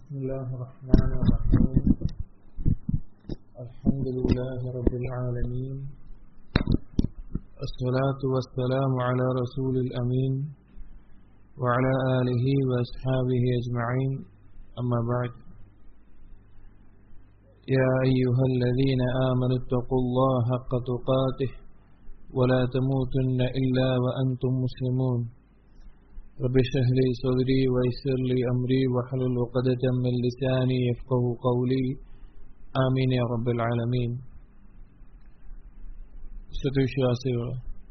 بسم الله الرحمن الرحيم الحمد لله رب العالمين الصلاة والسلام على رسول الأمين وعلى آله وأصحابه أجمعين أما بعد يا أيها الذين آمنوا اتقوا الله حق تقاته ولا تموتن إلا وأنتم مسلمون رب اشرح لي صدري ويسر لي أمري واحلل عقدة من لساني يفقه قولي آمين يا رب العالمين സത്യവിശ്വാസികൾ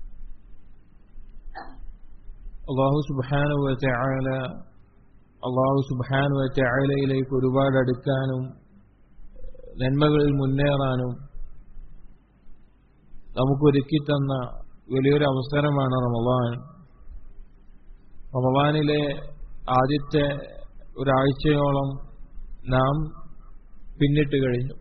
അള്ളാഹു സുബാനു ചായാല അള്ളാഹു സുബാനു ചായാലയിലേക്ക് ഒരുപാട് അടുക്കാനും നന്മകളിൽ മുന്നേറാനും നമുക്കൊരുക്കി തന്ന വലിയൊരു അവസരമാണ് റമദാൻ റമദാനിലെ ആദ്യത്തെ ഒരാഴ്ചയോളം നാം പിന്നിട്ട് കഴിഞ്ഞു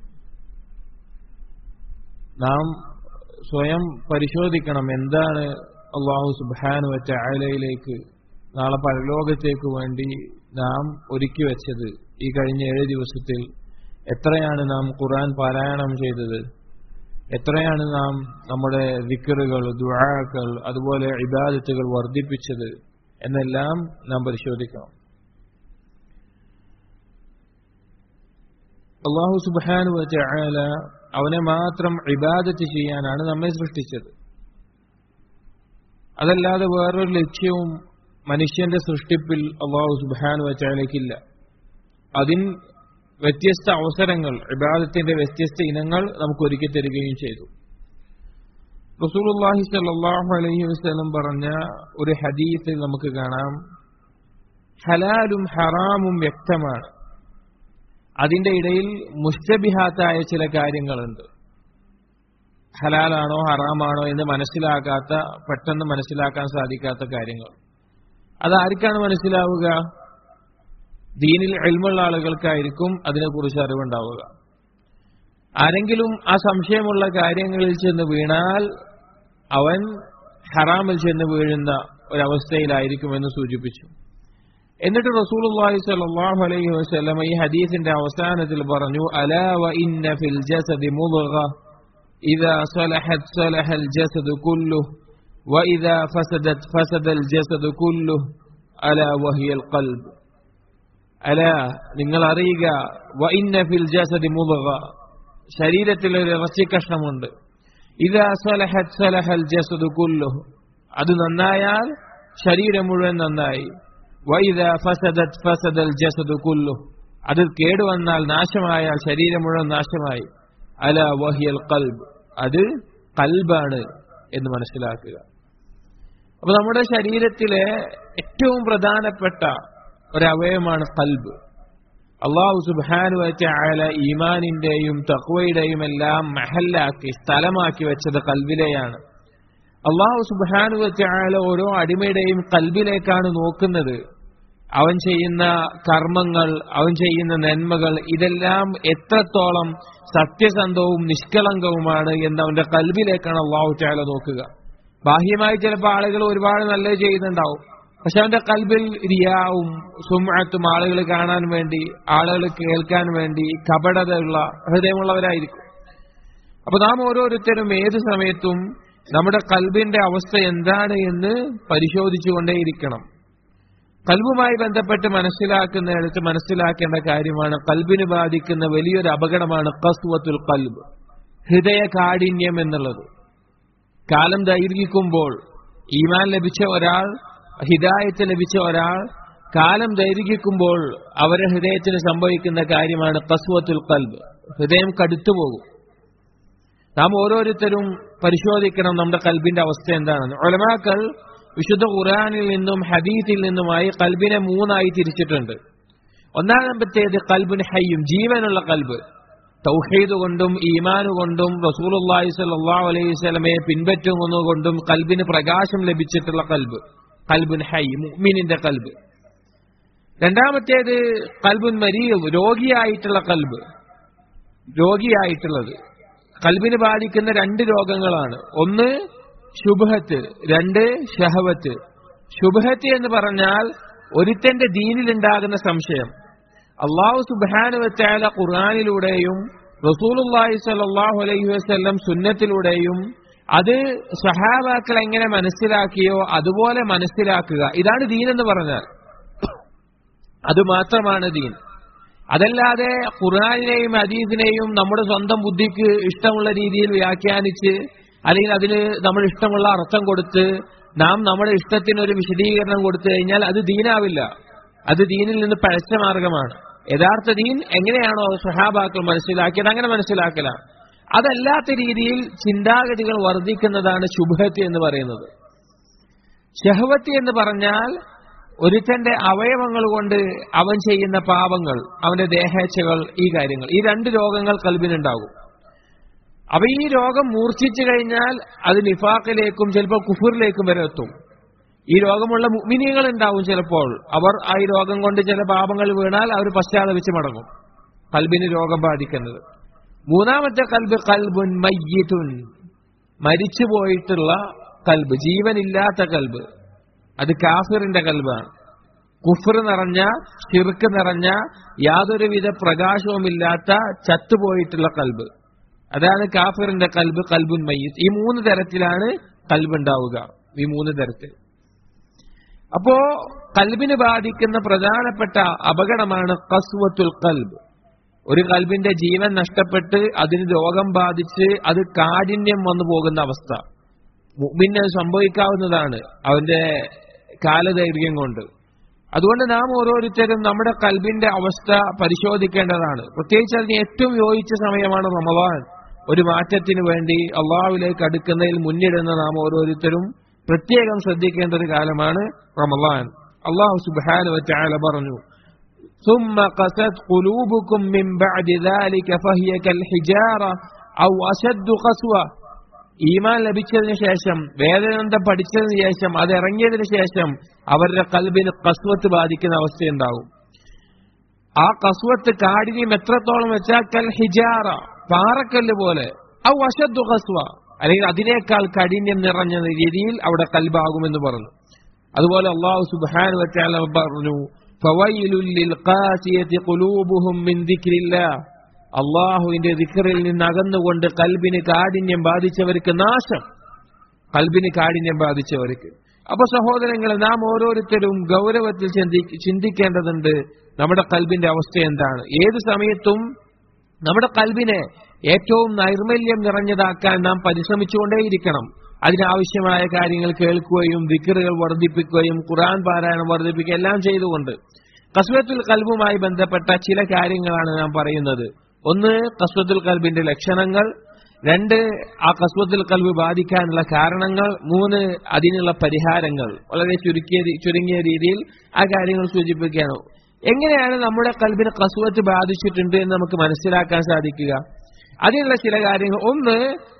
നാം സ്വയം പരിശോധിക്കണം എന്താണ് അള്ളാഹു സുബാനു വെച്ച ആലയിലേക്ക് നാളെ പരലോകത്തേക്ക് വേണ്ടി നാം ഒരുക്കി വെച്ചത് ഈ കഴിഞ്ഞ ഏഴ് ദിവസത്തിൽ എത്രയാണ് നാം ഖുറാൻ പാരായണം ചെയ്തത് എത്രയാണ് നാം നമ്മുടെ വിക്കറുകൾ ദുഴാക്കൾ അതുപോലെ ഇബാദത്തുകൾ വർദ്ധിപ്പിച്ചത് എന്നെല്ലാം നാം പരിശോധിക്കണം അള്ളാഹു സുബാനു വച്ചാല അവനെ മാത്രം ഇബാദത്ത് ചെയ്യാനാണ് നമ്മെ സൃഷ്ടിച്ചത് അതല്ലാതെ വേറൊരു ലക്ഷ്യവും മനുഷ്യന്റെ സൃഷ്ടിപ്പിൽ അള്ളാഹു സുബാനു വച്ചാലേക്കില്ല അതിൻ വ്യത്യസ്ത അവസരങ്ങൾ ഇബാദത്തിന്റെ വ്യത്യസ്ത ഇനങ്ങൾ നമുക്ക് ഒരുക്കി തരികയും ചെയ്തു റസൂലുള്ളാഹി സ്വല്ലല്ലാഹു അലൈഹി വസല്ലം പറഞ്ഞ ഒരു ഹദീസിൽ നമുക്ക് കാണാം ഹലാലും ഹറാമും വ്യക്തമാണ് അതിന്റെ ഇടയിൽ മുസ്തബിഹാത്തായ ചില കാര്യങ്ങളുണ്ട് ഹലാലാണോ ഹറാമാണോ എന്ന് മനസ്സിലാക്കാത്ത പെട്ടെന്ന് മനസ്സിലാക്കാൻ സാധിക്കാത്ത കാര്യങ്ങൾ അതാർക്കാണ് മനസ്സിലാവുക ദീനിൽ എൽമുള്ള ആളുകൾക്കായിരിക്കും അതിനെക്കുറിച്ച് അറിവുണ്ടാവുക ആരെങ്കിലും ആ സംശയമുള്ള കാര്യങ്ങളിൽ ചെന്ന് വീണാൽ അവൻ ഹറാമിൽ ചെന്ന് വീഴുന്ന ഒരവസ്ഥയിലായിരിക്കുമെന്ന് സൂചിപ്പിച്ചു എന്നിട്ട് റസൂലുള്ളാഹി സ്വല്ലല്ലാഹു അലൈഹി വസല്ലം ഈ ഹദീസിന്റെ അവസാനത്തിൽ പറഞ്ഞു അലാ വ ഇന്ന ഫിൽ ജസദി മുദ്ഗ ഇദാ സലഹത് സലഹൽ ജസദ് കുല്ലുഹു وإذا فسدت فسد الجسد كله ألا وهي القلب ألا നിങ്ങൾ അറിയുക وإن في الجسد مضغة ശരീരത്തിൽ ഒരു ഇറച്ചി കഷ്ണമുണ്ട് ഇതാ സലഹത് സലഹൽ ജസദ് കുല്ലുഹു അത് നന്നായാൽ ശരീരം മുഴുവൻ നന്നായി വൈദ ഫസദത് ഫസദൽ ജസദ് കുല്ലു അത് കേടുവന്നാൽ നാശമായാൽ ശരീരം മുഴുവൻ നാശമായി അല വഹിയൽ കൽബ് അത് കൽബാണ് എന്ന് മനസ്സിലാക്കുക അപ്പൊ നമ്മുടെ ശരീരത്തിലെ ഏറ്റവും പ്രധാനപ്പെട്ട ഒരവയവമാണ് കൽബ് അള്ളാഹു സുബാനു വെച്ച ആല ഈമാനിന്റെയും തക്വയുടെയും എല്ലാം മഹല്ലാക്കി സ്ഥലമാക്കി വെച്ചത് കൽബിലെയാണ് അള്ളാഹു സുബാനു വെച്ച ആല ഓരോ അടിമയുടെയും കൽബിലേക്കാണ് നോക്കുന്നത് അവൻ ചെയ്യുന്ന കർമ്മങ്ങൾ അവൻ ചെയ്യുന്ന നന്മകൾ ഇതെല്ലാം എത്രത്തോളം സത്യസന്ധവും നിഷ്കളങ്കവുമാണ് എന്ന് അവന്റെ കൽബിലേക്കാണ് അള്ളാഹു ചാല നോക്കുക ബാഹ്യമായി ചിലപ്പോൾ ആളുകൾ ഒരുപാട് നല്ലത് ചെയ്യുന്നുണ്ടാവും പക്ഷെ അവന്റെ കൽബിൽ റിയാവും സുമത്തും ആളുകൾ കാണാൻ വേണ്ടി ആളുകൾ കേൾക്കാൻ വേണ്ടി കപടതയുള്ള ഹൃദയമുള്ളവരായിരിക്കും അപ്പൊ നാം ഓരോരുത്തരും ഏത് സമയത്തും നമ്മുടെ കൽബിന്റെ അവസ്ഥ എന്താണ് എന്ന് പരിശോധിച്ചുകൊണ്ടേയിരിക്കണം കൽബുമായി ബന്ധപ്പെട്ട് മനസ്സിലാക്കുന്നിടത്ത് മനസ്സിലാക്കേണ്ട കാര്യമാണ് കൽബിന് ബാധിക്കുന്ന വലിയൊരു അപകടമാണ് കസ്വത്തുൽ കൽബ് ഹൃദയ കാഠിന്യം എന്നുള്ളത് കാലം ദൈർഘിക്കുമ്പോൾ ഈമാൻ ലഭിച്ച ഒരാൾ ഹിദായത്ത് ലഭിച്ച ഒരാൾ കാലം ദൈർഘിക്കുമ്പോൾ അവരുടെ ഹൃദയത്തിന് സംഭവിക്കുന്ന കാര്യമാണ് കസ്വത്തുൽ കൽബ് ഹൃദയം കടുത്തുപോകും നാം ഓരോരുത്തരും പരിശോധിക്കണം നമ്മുടെ കൽബിന്റെ അവസ്ഥ എന്താണെന്ന് ഒലമാക്കൾ വിശുദ്ധ ഖുറാനിൽ നിന്നും ഹദീസിൽ നിന്നുമായി കൽബിനെ മൂന്നായി തിരിച്ചിട്ടുണ്ട് ഒന്നാമത്തേത് കൽബിന് ഹയ്യും ജീവനുള്ള കൽബ് തൗഹീദ് കൊണ്ടും ഈമാനു കൊണ്ടും റസൂലുള്ളാഹി സ്വല്ലല്ലാഹു അലൈഹി വസല്ലമയെ പിൻപറ്റുന്നതുകൊണ്ടും കൽബിന് പ്രകാശം ലഭിച്ചിട്ടുള്ള കൽബ് കൽബുൻ ഹൈ മുഅ്മിനിന്റെ കൽബ് രണ്ടാമത്തേത് കൽബുൻ മരീം രോഗിയായിട്ടുള്ള കൽബ് രോഗിയായിട്ടുള്ളത് കൽബിന് ബാധിക്കുന്ന രണ്ട് രോഗങ്ങളാണ് ഒന്ന് ശുഭഹത്ത് രണ്ട് ഷഹവത്ത് ശുഭഹത്ത് എന്ന് പറഞ്ഞാൽ ഒരുത്തന്റെ ദീനിലുണ്ടാകുന്ന സംശയം അള്ളാഹു സുബാനു വെച്ചാല ഖുർആാനിലൂടെയും റസൂലുല്ലാഹി സലാഹു അലൈഹി വസ്ല്ലം സുന്നത്തിലൂടെയും അത് സഹാബാക്കൾ എങ്ങനെ മനസ്സിലാക്കിയോ അതുപോലെ മനസ്സിലാക്കുക ഇതാണ് ദീൻ എന്ന് പറഞ്ഞാൽ അത് മാത്രമാണ് ദീൻ അതല്ലാതെ ഖുർആാനിനെയും ഹദീസിനെയും നമ്മുടെ സ്വന്തം ബുദ്ധിക്ക് ഇഷ്ടമുള്ള രീതിയിൽ വ്യാഖ്യാനിച്ച് അല്ലെങ്കിൽ അതിന് നമ്മൾ ഇഷ്ടമുള്ള അർത്ഥം കൊടുത്ത് നാം നമ്മുടെ ഇഷ്ടത്തിന് ഒരു വിശദീകരണം കൊടുത്തു കഴിഞ്ഞാൽ അത് ദീനാവില്ല അത് ദീനിൽ നിന്ന് പഴച്ച മാർഗമാണ് യഥാർത്ഥ ദീൻ എങ്ങനെയാണോ സഹാബാക്കൾ മനസ്സിലാക്കിയത് അങ്ങനെ മനസ്സിലാക്കലാണ് അതല്ലാത്ത രീതിയിൽ ചിന്താഗതികൾ വർദ്ധിക്കുന്നതാണ് ശുഭത്തി എന്ന് പറയുന്നത് ഷഹവത്തി എന്ന് പറഞ്ഞാൽ ഒരുത്തന്റെ അവയവങ്ങൾ കൊണ്ട് അവൻ ചെയ്യുന്ന പാപങ്ങൾ അവന്റെ ദേഹേച്ഛകൾ ഈ കാര്യങ്ങൾ ഈ രണ്ട് രോഗങ്ങൾ കൽബിനുണ്ടാകും അപ്പൊ ഈ രോഗം മൂർച്ഛിച്ചു കഴിഞ്ഞാൽ അത് നിഫാഖിലേക്കും ചിലപ്പോൾ കുഫറിലേക്കും വരെ എത്തും ഈ രോഗമുള്ള മുഗ്മിനികൾ ഉണ്ടാവും ചിലപ്പോൾ അവർ ആ ഈ രോഗം കൊണ്ട് ചില പാപങ്ങൾ വീണാൽ അവർ പശ്ചാത്തപിച്ച് മടങ്ങും കൽബിന് രോഗം ബാധിക്കുന്നത് മൂന്നാമത്തെ കൽബ് കൽബുൻ മയ്യിത്തുൻ മരിച്ചു പോയിട്ടുള്ള കൽബ് ജീവനില്ലാത്ത കൽബ് അത് കാഫിറിന്റെ കൽബാണ് കുഫർ നിറഞ്ഞ ഷിർക്ക് നിറഞ്ഞ യാതൊരുവിധ പ്രകാശവുമില്ലാത്ത ചത്തുപോയിട്ടുള്ള കൽബ് അതാണ് കാഫിറിന്റെ കൽബ് കൽബുൻ മയ്യത്ത് ഈ മൂന്ന് തരത്തിലാണ് കൽബ് ഉണ്ടാവുക ഈ മൂന്ന് തരത്തിൽ അപ്പോ കൽബിന് ബാധിക്കുന്ന പ്രധാനപ്പെട്ട അപകടമാണ് കസ്വത്തുൽ കൽബ് ഒരു കൽബിന്റെ ജീവൻ നഷ്ടപ്പെട്ട് അതിന് രോഗം ബാധിച്ച് അത് കാഠിന്യം വന്നു പോകുന്ന അവസ്ഥ മുമ്പിന് സംഭവിക്കാവുന്നതാണ് അവന്റെ കാലദൈർഘ്യം കൊണ്ട് അതുകൊണ്ട് നാം ഓരോരുത്തരും നമ്മുടെ കൽബിന്റെ അവസ്ഥ പരിശോധിക്കേണ്ടതാണ് പ്രത്യേകിച്ച് അതിന് ഏറ്റവും യോജിച്ച സമയമാണ് റമദാൻ ഒരു മാറ്റത്തിന് വേണ്ടി അള്ളാഹുവിലേക്ക് അടുക്കുന്നതിൽ മുന്നിടുന്ന നാം ഓരോരുത്തരും പ്രത്യേകം ശ്രദ്ധിക്കേണ്ട ഒരു കാലമാണ് റമദാൻ അള്ളാഹു സുബാന വച്ചാല പറഞ്ഞു ثم قست قلوبكم من بعد ذلك فهي كالحجارة أو أشد قسوة ഈമാൻ ലഭിച്ചതിന് ശേഷം വേദനന്ദം പഠിച്ചതിന് ശേഷം അത് ഇറങ്ങിയതിന് ശേഷം അവരുടെ കൽബിന് കസ്വത്ത് ബാധിക്കുന്ന അവസ്ഥയുണ്ടാവും ആ കസ്വത്ത് കാഠിന്യം എത്രത്തോളം വെച്ചാൽ കൽ ഹിജാറ പാറക്കല്ല് പോലെ ഔ അശദ്ദു കസ്വ അല്ലെങ്കിൽ അതിനേക്കാൾ കഠിന്യം നിറഞ്ഞ രീതിയിൽ അവിടെ കൽബാകുമെന്ന് പറഞ്ഞു അതുപോലെ അള്ളാഹു സുബാൻ വെച്ചാൽ പറഞ്ഞു അള്ളാഹുവിന്റെ ദിഖറിൽ നിന്ന് അകന്നുകൊണ്ട് കൽബിന് കാഠിന്യം ബാധിച്ചവർക്ക് നാശം കൽബിന് കാഠിന്യം ബാധിച്ചവർക്ക് അപ്പൊ സഹോദരങ്ങളെ നാം ഓരോരുത്തരും ഗൗരവത്തിൽ ചിന്തിക്കേണ്ടതുണ്ട് നമ്മുടെ കൽബിന്റെ അവസ്ഥ എന്താണ് ഏത് സമയത്തും നമ്മുടെ കൽബിനെ ഏറ്റവും നൈർമല്യം നിറഞ്ഞതാക്കാൻ നാം പരിശ്രമിച്ചുകൊണ്ടേയിരിക്കണം അതിനാവശ്യമായ കാര്യങ്ങൾ കേൾക്കുകയും ദിക്കറുകൾ വർദ്ധിപ്പിക്കുകയും ഖുറാൻ പാരായണം വർദ്ധിപ്പിക്കുകയും എല്ലാം ചെയ്തുകൊണ്ട് കസ്വത്തുൽ കൽബുമായി ബന്ധപ്പെട്ട ചില കാര്യങ്ങളാണ് നാം പറയുന്നത് ഒന്ന് കസ്വത്തുൽ കൽബിന്റെ ലക്ഷണങ്ങൾ രണ്ട് ആ കസ്വത്തുൽ കൽബ് ബാധിക്കാനുള്ള കാരണങ്ങൾ മൂന്ന് അതിനുള്ള പരിഹാരങ്ങൾ വളരെ ചുരുക്കിയ ചുരുങ്ങിയ രീതിയിൽ ആ കാര്യങ്ങൾ സൂചിപ്പിക്കുകയാണ് എങ്ങനെയാണ് നമ്മുടെ കൽബിന് കസ്വത്ത് ബാധിച്ചിട്ടുണ്ട് എന്ന് നമുക്ക് മനസ്സിലാക്കാൻ സാധിക്കുക അതിനുള്ള ചില കാര്യങ്ങൾ ഒന്ന്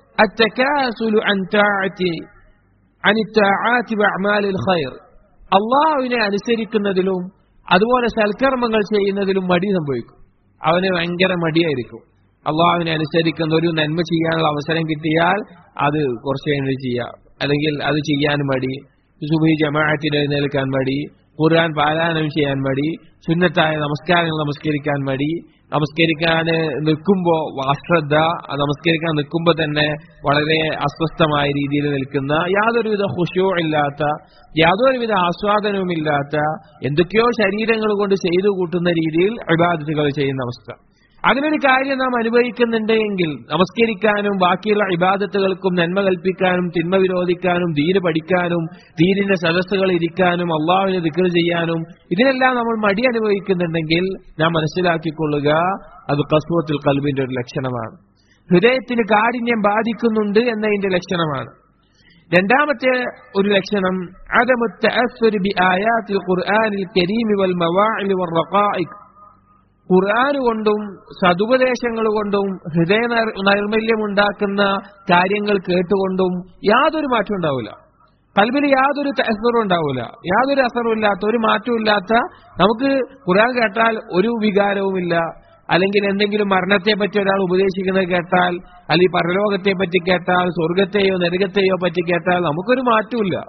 അള്ളാഹുവിനെ അനുസരിക്കുന്നതിലും അതുപോലെ സൽക്കർമ്മങ്ങൾ ചെയ്യുന്നതിലും മടി സംഭവിക്കും അവന് ഭയങ്കര മടിയായിരിക്കും അള്ളാഹുവിനെ അനുസരിക്കുന്ന ഒരു നന്മ ചെയ്യാനുള്ള അവസരം കിട്ടിയാൽ അത് കുറച്ച് കഴിഞ്ഞ് ചെയ്യാം അല്ലെങ്കിൽ അത് ചെയ്യാൻ മടി സുബൈ ജമാഅത്തിന് എഴുന്നേൽക്കാൻ മടി ഖുർആൻ പാരായണം ചെയ്യാൻ മടി സുന്നത്തായ നമസ്കാരങ്ങൾ നമസ്കരിക്കാൻ മടി നമസ്കരിക്കാൻ നിൽക്കുമ്പോ അശ്രദ്ധ നമസ്കരിക്കാൻ നിൽക്കുമ്പോ തന്നെ വളരെ അസ്വസ്ഥമായ രീതിയിൽ നിൽക്കുന്ന യാതൊരുവിധ ഹുഷോ ഇല്ലാത്ത യാതൊരുവിധ ആസ്വാദനവുമില്ലാത്ത എന്തൊക്കെയോ ശരീരങ്ങൾ കൊണ്ട് ചെയ്തു കൂട്ടുന്ന രീതിയിൽ ഇബാദത്തുകൾ ചെയ്യുന്ന അവസ്ഥ അതിനൊരു കാര്യം നാം അനുഭവിക്കുന്നുണ്ടെങ്കിൽ നമസ്കരിക്കാനും ബാക്കിയുള്ള ഇബാദത്തുകൾക്കും നന്മ കൽപ്പിക്കാനും തിന്മ വിരോധിക്കാനും ദീന് പഠിക്കാനും ദീനിന്റെ സദസ്സുകൾ ഇരിക്കാനും അള്ളാഹുവിനെ ദിക്കർ ചെയ്യാനും ഇതിനെല്ലാം നമ്മൾ മടി അനുഭവിക്കുന്നുണ്ടെങ്കിൽ നാം മനസ്സിലാക്കിക്കൊള്ളുക അത് കസ്വത്തിൽ കൽബിന്റെ ഒരു ലക്ഷണമാണ് ഹൃദയത്തിന് കാഠിന്യം ബാധിക്കുന്നുണ്ട് എന്നതിന്റെ ലക്ഷണമാണ് രണ്ടാമത്തെ ഒരു ലക്ഷണം ഖുർആൻ കൊണ്ടും സതുപദേശങ്ങൾ കൊണ്ടും ഹൃദയ നൈർമല്യം ഉണ്ടാക്കുന്ന കാര്യങ്ങൾ കേട്ടുകൊണ്ടും യാതൊരു മാറ്റം ഉണ്ടാവില്ല കൽബിൽ യാതൊരു അസറും ഉണ്ടാവില്ല യാതൊരു അസറും ഇല്ലാത്ത ഒരു മാറ്റവും ഇല്ലാത്ത നമുക്ക് ഖുർആൻ കേട്ടാൽ ഒരു വികാരവുമില്ല അല്ലെങ്കിൽ എന്തെങ്കിലും മരണത്തെ പറ്റി ഒരാൾ ഉപദേശിക്കുന്നത് കേട്ടാൽ അല്ലെങ്കിൽ പരലോകത്തെ പറ്റി കേട്ടാൽ സ്വർഗത്തെയോ നരകത്തെയോ പറ്റി കേട്ടാൽ നമുക്കൊരു മാറ്റമില്ല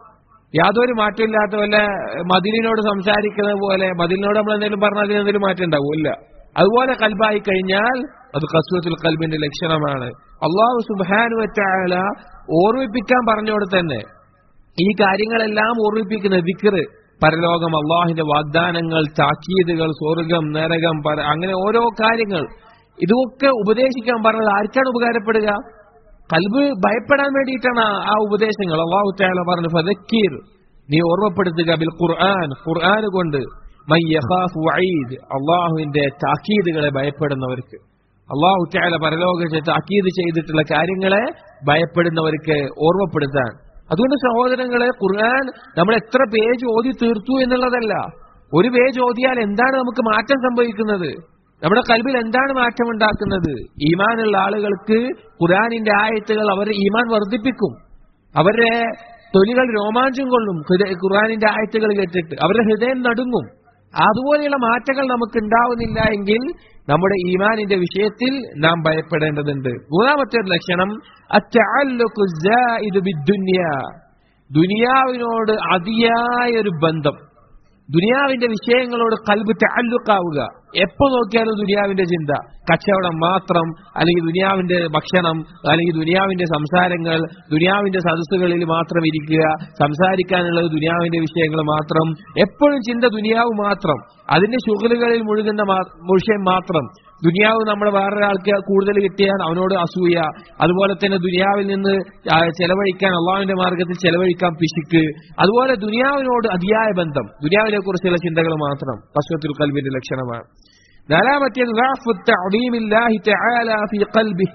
യാതൊരു മാറ്റമില്ലാത്ത വല്ല മതിലിനോട് സംസാരിക്കുന്നത് പോലെ മതിലിനോട് നമ്മൾ എന്തെങ്കിലും പറഞ്ഞാൽ അതിന് എന്തെങ്കിലും മാറ്റം ഉണ്ടാവില്ല അതുപോലെ കൽബായി കഴിഞ്ഞാൽ അത് കസ്വത്തുൽ കൽബിന്റെ ലക്ഷണമാണ് അള്ളാഹു സുബാനു വറ്റാല ഓർമ്മിപ്പിക്കാൻ പറഞ്ഞോടെ തന്നെ ഈ കാര്യങ്ങളെല്ലാം ഓർമ്മിപ്പിക്കുന്ന വിക്റ് പരലോകം അള്ളാഹിന്റെ വാഗ്ദാനങ്ങൾ താക്കീതുകൾ സ്വർഗം നരകം പര അങ്ങനെ ഓരോ കാര്യങ്ങൾ ഇതൊക്കെ ഉപദേശിക്കാൻ പറഞ്ഞത് ആർക്കാണ് ഉപകാരപ്പെടുക കൽബ് ഭയപ്പെടാൻ വേണ്ടിയിട്ടാണ് ആ- ആ ഉപദേശങ്ങൾ അള്ളാഹു താല പറഞ്ഞു ഫതക്കീർ നീ ഓർമ്മപ്പെടുത്തുക ബിൽ ഖുർആൻ ഖുർആൻ കൊണ്ട് മൻ യഖാഫു വഈദ് അള്ളാഹുവിന്റെ താക്കീതുകളെ ഭയപ്പെടുന്നവർക്ക് അള്ളാഹു താല പരലോകത്തെ താക്കീത് ചെയ്തിട്ടുള്ള കാര്യങ്ങളെ ഭയപ്പെടുന്നവർക്ക് ഓർമ്മപ്പെടുത്താൻ അതുകൊണ്ട് സഹോദരങ്ങളെ ഖുർആൻ നമ്മൾ എത്ര പേജ് ഓതി തീർത്തു എന്നുള്ളതല്ല ഒരു പേജ് ഓതിയാൽ എന്താണ് നമുക്ക് മാറ്റം സംഭവിക്കുന്നത് നമ്മുടെ കൽബിൽ എന്താണ് മാറ്റം ഉണ്ടാക്കുന്നത് ഈമാനുള്ള ആളുകൾക്ക് ഖുർആനിന്റെ ആയത്തുകൾ അവരുടെ ഈമാൻ വർദ്ധിപ്പിക്കും അവരുടെ തൊലികൾ രോമാഞ്ചം കൊള്ളും ഹൃദയ- ഖുർആനിന്റെ ആയത്തുകൾ കേട്ടിട്ട് അവരുടെ ഹൃദയം നടുങ്ങും അതുപോലെയുള്ള മാറ്റങ്ങൾ നമുക്ക് ഉണ്ടാവുന്നില്ല എങ്കിൽ നമ്മുടെ ഈമാനിന്റെ വിഷയത്തിൽ നാം ഭയപ്പെടേണ്ടതുണ്ട് മൂന്നാമത്തെ ഒരു ലക്ഷണം അത്തഅല്ലുഖു الزائد بالدنيا. ദുനിയാവിനോട് അതിയായ ഒരു ബന്ധം ദുനിയാവിന്റെ വിഷയങ്ങളോട് കൽബ് തഅല്ലുക്കാവുക എപ്പോ നോക്കിയാലും ദുനിയാവിന്റെ ചിന്ത കച്ചവടം മാത്രം അല്ലെങ്കിൽ ദുനിയാവിന്റെ ഭക്ഷണം അല്ലെങ്കിൽ ദുനിയാവിന്റെ സംസാരങ്ങൾ ദുനിയാവിന്റെ സദസ്സുകളിൽ മാത്രം ഇരിക്കുക സംസാരിക്കാനുള്ളത് ദുനിയാവിന്റെ വിഷയങ്ങൾ മാത്രം എപ്പോഴും ചിന്ത ദുനിയാവ് മാത്രം അതിന്റെ ശുഗലുകളിൽ മുഴുകുന്ന മാ- വിഷയം മാത്രം ദുനിയാവ് നമ്മുടെ വേറൊരാൾക്ക് കൂടുതൽ കിട്ടിയാൽ അവനോട് അസൂയ അതുപോലെ തന്നെ ദുനിയാവിൽ നിന്ന് ആ, ചെലവഴിക്കാൻ അള്ളാഹുവിന്റെ മാർഗത്തിൽ ചെലവഴിക്കാൻ പിശുക്ക് അതുപോലെ ദുനിയാവിനോട് അതിയായ ബന്ധം ദുനിയാവിനെ കുറിച്ചുള്ള ചിന്തകൾ മാത്രം പശ്വത്തുൽ കൽബിന്റെ ലക്ഷണമാണ് നാലാമത്തേത് ضعف التعظيم الله تعالى في قلبه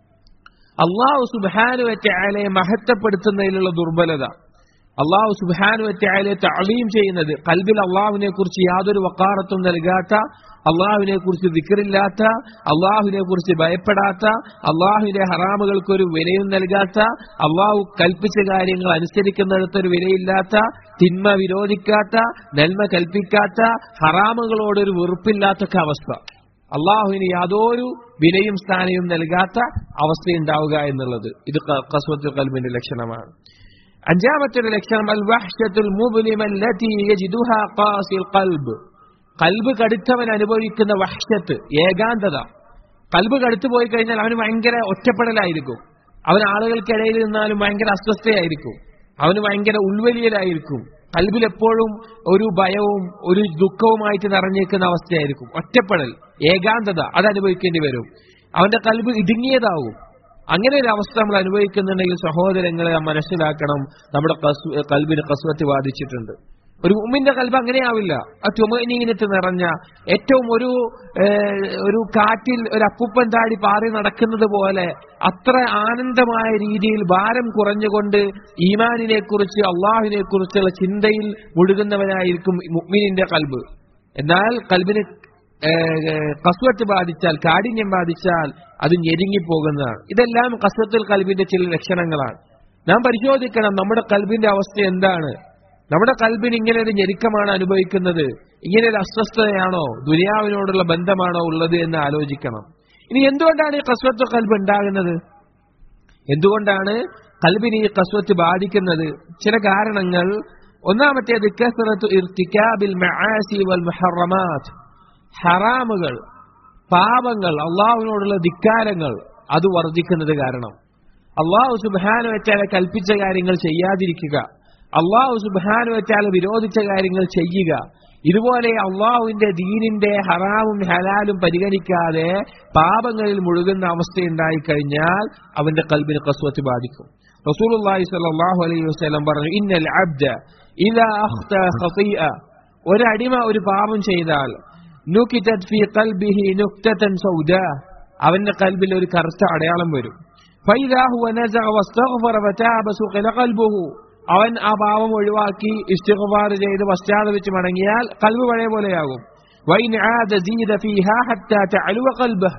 അള്ളാഹു സുബാനു വറ്റയാലെ മഹത്വപ്പെടുത്തുന്നതിലുള്ള ദുർബലത അള്ളാഹു സുബാനു വറ്റയാലെ തളീം ചെയ്യുന്നത് കൽബിൽ അള്ളാഹുവിനെ കുറിച്ച് യാതൊരു വക്കാറത്തും നൽകാത്ത അള്ളാഹുവിനെ കുറിച്ച് ദിക്കറില്ലാത്ത അള്ളാഹുവിനെ കുറിച്ച് ഭയപ്പെടാത്ത അള്ളാഹുവിന്റെ ഹറാമുകൾക്ക് ഒരു വിലയും നൽകാത്ത അള്ളാഹു കൽപ്പിച്ച കാര്യങ്ങൾ അനുസരിക്കുന്നിടത്ത് ഒരു വിലയില്ലാത്ത തിന്മ വിരോധിക്കാത്ത നന്മ കൽപ്പിക്കാത്ത ഹറാമുകളോടൊരു വെറുപ്പില്ലാത്തൊക്കെ അവസ്ഥ അള്ളാഹുവിന് യാതൊരു വിലയും സ്ഥാനവും നൽകാത്ത അവസ്ഥയുണ്ടാവുക എന്നുള്ളത് ഇത് ക- കസ്വത്തുൽ കൽബിന്റെ ലക്ഷണമാണ് അഞ്ചാമത്തെ ഒരു ലക്ഷണം അൽ വഹ്ശത്തുൽ മുബ്ലിമ അല്ലതി യജിദുഹാ ഖാസിൽ ഖൽബ് കൽബ് കടുത്തവൻ അനുഭവിക്കുന്ന വഹ്ശത്ത് ഏകാന്തത കൽബ് കടുത്തു പോയി കഴിഞ്ഞാൽ അവന് ഭയങ്കര ഒറ്റപ്പെടലായിരിക്കും അവൻ ആളുകൾക്കിടയിൽ നിന്നാലും ഭയങ്കര അസ്വസ്ഥയായിരിക്കും അവന് ഭയങ്കര ഉൾവലിയലായിരിക്കും കൽബിൽ എപ്പോഴും ഒരു ഭയവും ഒരു ദുഃഖവുമായിട്ട് നിറഞ്ഞേക്കുന്ന അവസ്ഥയായിരിക്കും ഒറ്റപ്പെടൽ ഏകാന്തത അത് അനുഭവിക്കേണ്ടി വരും അവന്റെ കൽബ് ഇടുങ്ങിയതാവും അങ്ങനെ ഒരു അവസ്ഥ നമ്മൾ അനുഭവിക്കുന്നുണ്ടെങ്കിൽ സഹോദരങ്ങളെ നാം മനസ്സിലാക്കണം നമ്മുടെ കസ്- കൽബിന് കസ്വത്ത് ബാധിച്ചിട്ടുണ്ട് ഒരു ഉമ്മിന്റെ കൽബ് അങ്ങനെയാവില്ല ആ ചുമനീനത്ത് നിറഞ്ഞ ഏറ്റവും ഒരു ഏഹ്, ഒരു കാറ്റിൽ ഒരു അപ്പുപ്പൻ താടി പാറി നടക്കുന്നത് പോലെ അത്ര ആനന്ദമായ രീതിയിൽ ഭാരം കുറഞ്ഞുകൊണ്ട് ഈമാനിനെ കുറിച്ച് അള്ളാഹുവിനെ കുറിച്ചുള്ള ചിന്തയിൽ മുഴുകുന്നവനായിരിക്കും മുഅ്മിനിന്റെ കൽബ് എന്നാൽ കൽബിന് കസ്വത്ത് ബാധിച്ചാൽ കാഠിന്യം ബാധിച്ചാൽ അത് ഞെരുങ്ങിപ്പോകുന്നതാണ് ഇതെല്ലാം കസ്വത്തുൽ കൽബിന്റെ ചില ലക്ഷണങ്ങളാണ് നാം പരിശോധിക്കണം നമ്മുടെ കൽബിന്റെ അവസ്ഥ എന്താണ് നമ്മുടെ കൽബിന് ഇങ്ങനെ ഒരു ഞെരുക്കമാണ് അനുഭവിക്കുന്നത് ഇങ്ങനെ ഒരു അസ്വസ്ഥതയാണോ ദുനിയാവിനോടുള്ള ബന്ധമാണോ ഉള്ളത് എന്ന് ആലോചിക്കണം ഇനി എന്തുകൊണ്ടാണ് ഈ കസ്വത്ത് കൽബ് ഉണ്ടാകുന്നത് എന്തുകൊണ്ടാണ് കൽബിന് ഈ കസ്വത്ത് ബാധിക്കുന്നത് ചില കാരണങ്ങൾ ഒന്നാമത്തേത് കസ്റത്തു ഇർത്തിക്കാബിൽ മആസി വൽ മുഹറമാത്ത് ഹറാമുകൾ പാപങ്ങൾ അള്ളാഹുവിനോടുള്ള ധിക്കാരങ്ങൾ അത് വർദ്ധിക്കുന്നത് കാരണം അള്ളാഹു സുബാന വെച്ചാലെ കൽപ്പിച്ച കാര്യങ്ങൾ ചെയ്യാതിരിക്കുക അള്ളാഹു സുബാന വെച്ചാൽ വിരോധിച്ച കാര്യങ്ങൾ ചെയ്യുക ഇതുപോലെ അള്ളാഹുവിന്റെ ദീനിന്റെ ഹറാമും ഹലാലും പരിഗണിക്കാതെ പാപങ്ങളിൽ മുഴുകുന്ന അവസ്ഥയുണ്ടായി കഴിഞ്ഞാൽ അവന്റെ കൽബിന് കസ്വത്ത് ബാധിക്കും റസൂലുള്ളാഹി സ്വല്ലല്ലാഹു അലൈഹി വസല്ലം പറഞ്ഞു ഇന്നൽ അബ്ദ ഇദാ അഖ്ത ഖതീഅ ഒരടിമ ഒരു പാപം ചെയ്താൽ നുകിതത് ഫീ ഖൽബിഹി നുക്തതൻ സൗദാ അവന്റെ കൽബിൽ ഒരു കറുത്ത അടയാളം വരും فإذا هو نزغ واستغفر وتاب سقل قلبه അവൻ ആ പാവം ഒഴിവാക്കി ഇസ്തിഗ്ഫാർ ചെയ്ത് പശ്ചാത്തപിച്ച് മടങ്ങിയാൽ കൽബ് പഴയ പോലെയാകും وإن عاد زيد فيها حتى تعلو قلبه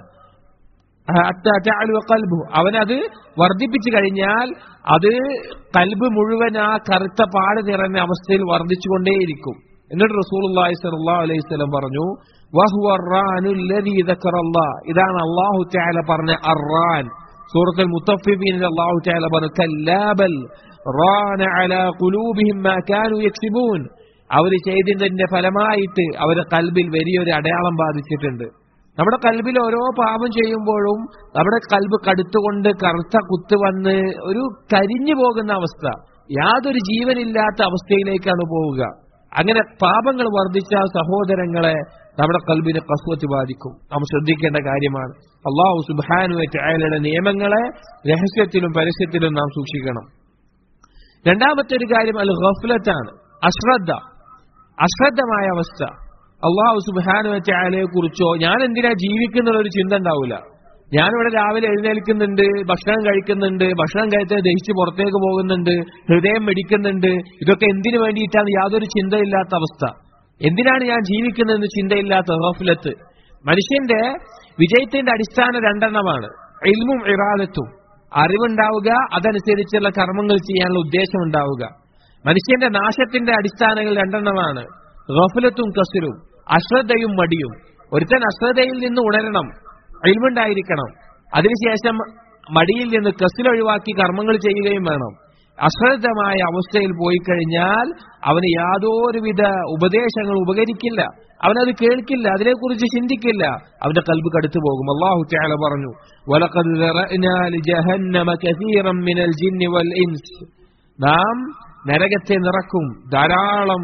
حتى تعلو قلبه അവനത് വർദ്ധിപ്പിച്ചു കഴിഞ്ഞാൽ അത് കൽബ് മുഴുവൻ ആ കറുത്ത പാട് നിറഞ്ഞ അവസ്ഥയിൽ വർദ്ധിച്ചുകൊണ്ടേയിരിക്കും എന്നിട്ട് റസൂലുള്ളാഹി സ്വല്ലല്ലാഹു അലൈഹി വസല്ലം പറഞ്ഞു വഹുവ الران الذي ذكر الله ഇതാണ് അല്ലാഹു തആല പറഞ്ഞ അർറാൻ സൂറത്തുൽ മുത്തഫിഫീനിൽ അല്ലാഹു തആല പറഞ്ഞു കല്ലാബൽ റാന അലാ ഖുലൂബിഹിം മാ കാനൂ യക്സിബൂൻ അവർ ചെയ്തതിന്റെ ഫലമായിട്ട് അവരുടെ കൽബിൽ വലിയൊരു അടയാളം ബാധിച്ചിട്ടുണ്ട് നമ്മുടെ കൽബിൽ ഓരോ പാപം ചെയ്യുമ്പോഴും നമ്മുടെ കൽബ് കടുത്തുകൊണ്ട് കറുത്ത കുത്ത് വന്ന് ഒരു കരിഞ്ഞു പോകുന്ന അവസ്ഥ യാതൊരു ജീവനില്ലാത്ത അവസ്ഥയിലേക്കാണ് പോവുക അങ്ങനെ പാപങ്ങൾ വർദ്ധിച്ച സഹോദരങ്ങളെ നമ്മുടെ കൽബിന് കസ്വത്ത് ബാധിക്കും നാം ശ്രദ്ധിക്കേണ്ട കാര്യമാണ് അള്ളാഹു സുബാനുവറ്റ് അയാളുടെ നിയമങ്ങളെ രഹസ്യത്തിലും പരസ്യത്തിലും നാം സൂക്ഷിക്കണം രണ്ടാമത്തെ ഒരു കാര്യം അൽ ഗഫ്ലത്താണ് അശ്രദ്ധ അശ്രദ്ധമായ അവസ്ഥ അള്ളാഹു സുബാനുവറ്റ അയാളെ കുറിച്ചോ ഞാൻ എന്തിനാ ജീവിക്കുന്ന ഒരു ചിന്ത ഉണ്ടാവില്ല ഞാനിവിടെ രാവിലെ എഴുന്നേൽക്കുന്നുണ്ട് ഭക്ഷണം കഴിക്കുന്നുണ്ട് ഭക്ഷണം കഴിച്ച് ദഹിച്ച് പുറത്തേക്ക് പോകുന്നുണ്ട് ഹൃദയം മെടിക്കുന്നുണ്ട് ഇതൊക്കെ എന്തിനു വേണ്ടിയിട്ടാണ് യാതൊരു ചിന്തയില്ലാത്ത അവസ്ഥ എന്തിനാണ് ഞാൻ ജീവിക്കുന്നതെന്ന് ചിന്തയില്ലാത്ത ഗഫലത്ത് മനുഷ്യന്റെ വിജയത്തിന്റെ അടിസ്ഥാന രണ്ടെണ്ണമാണ് ഇൽമും ഇറാദത്തും അറിവുണ്ടാവുക അതനുസരിച്ചുള്ള കർമ്മങ്ങൾ ചെയ്യാനുള്ള ഉദ്ദേശം ഉണ്ടാവുക മനുഷ്യന്റെ നാശത്തിന്റെ അടിസ്ഥാനങ്ങൾ രണ്ടെണ്ണമാണ് ഗഫലത്തും കസരും അശ്രദ്ധയും മടിയും ഒരുത്തൻ അശ്രദ്ധയിൽ നിന്ന് ഉണരണം ഇൽമുണ്ടായിരിക്കണം അതിനുശേഷം മടിയിൽ നിന്ന് കസിൽ ഒഴിവാക്കി കർമ്മങ്ങൾ ചെയ്യുകയും വേണം അശ്രദ്ധമായ അവസ്ഥയിൽ പോയി കഴിഞ്ഞാൽ അവന് യാതൊരുവിധ ഉപദേശങ്ങൾ ഉപകരിക്കില്ല അവനത് കേൾക്കില്ല അതിനെക്കുറിച്ച് ചിന്തിക്കില്ല അവന്റെ കൽബ് കടുത്തു പോകും അള്ളാഹു ചാല പറഞ്ഞു "വലഖദ് ദറഅ്നാ ലിജഹന്നമ കസീറൻ മിനൽ ജിന്നി വൽ ഇൻസ്." നാം നരകത്തെ നിറക്കും ധാരാളം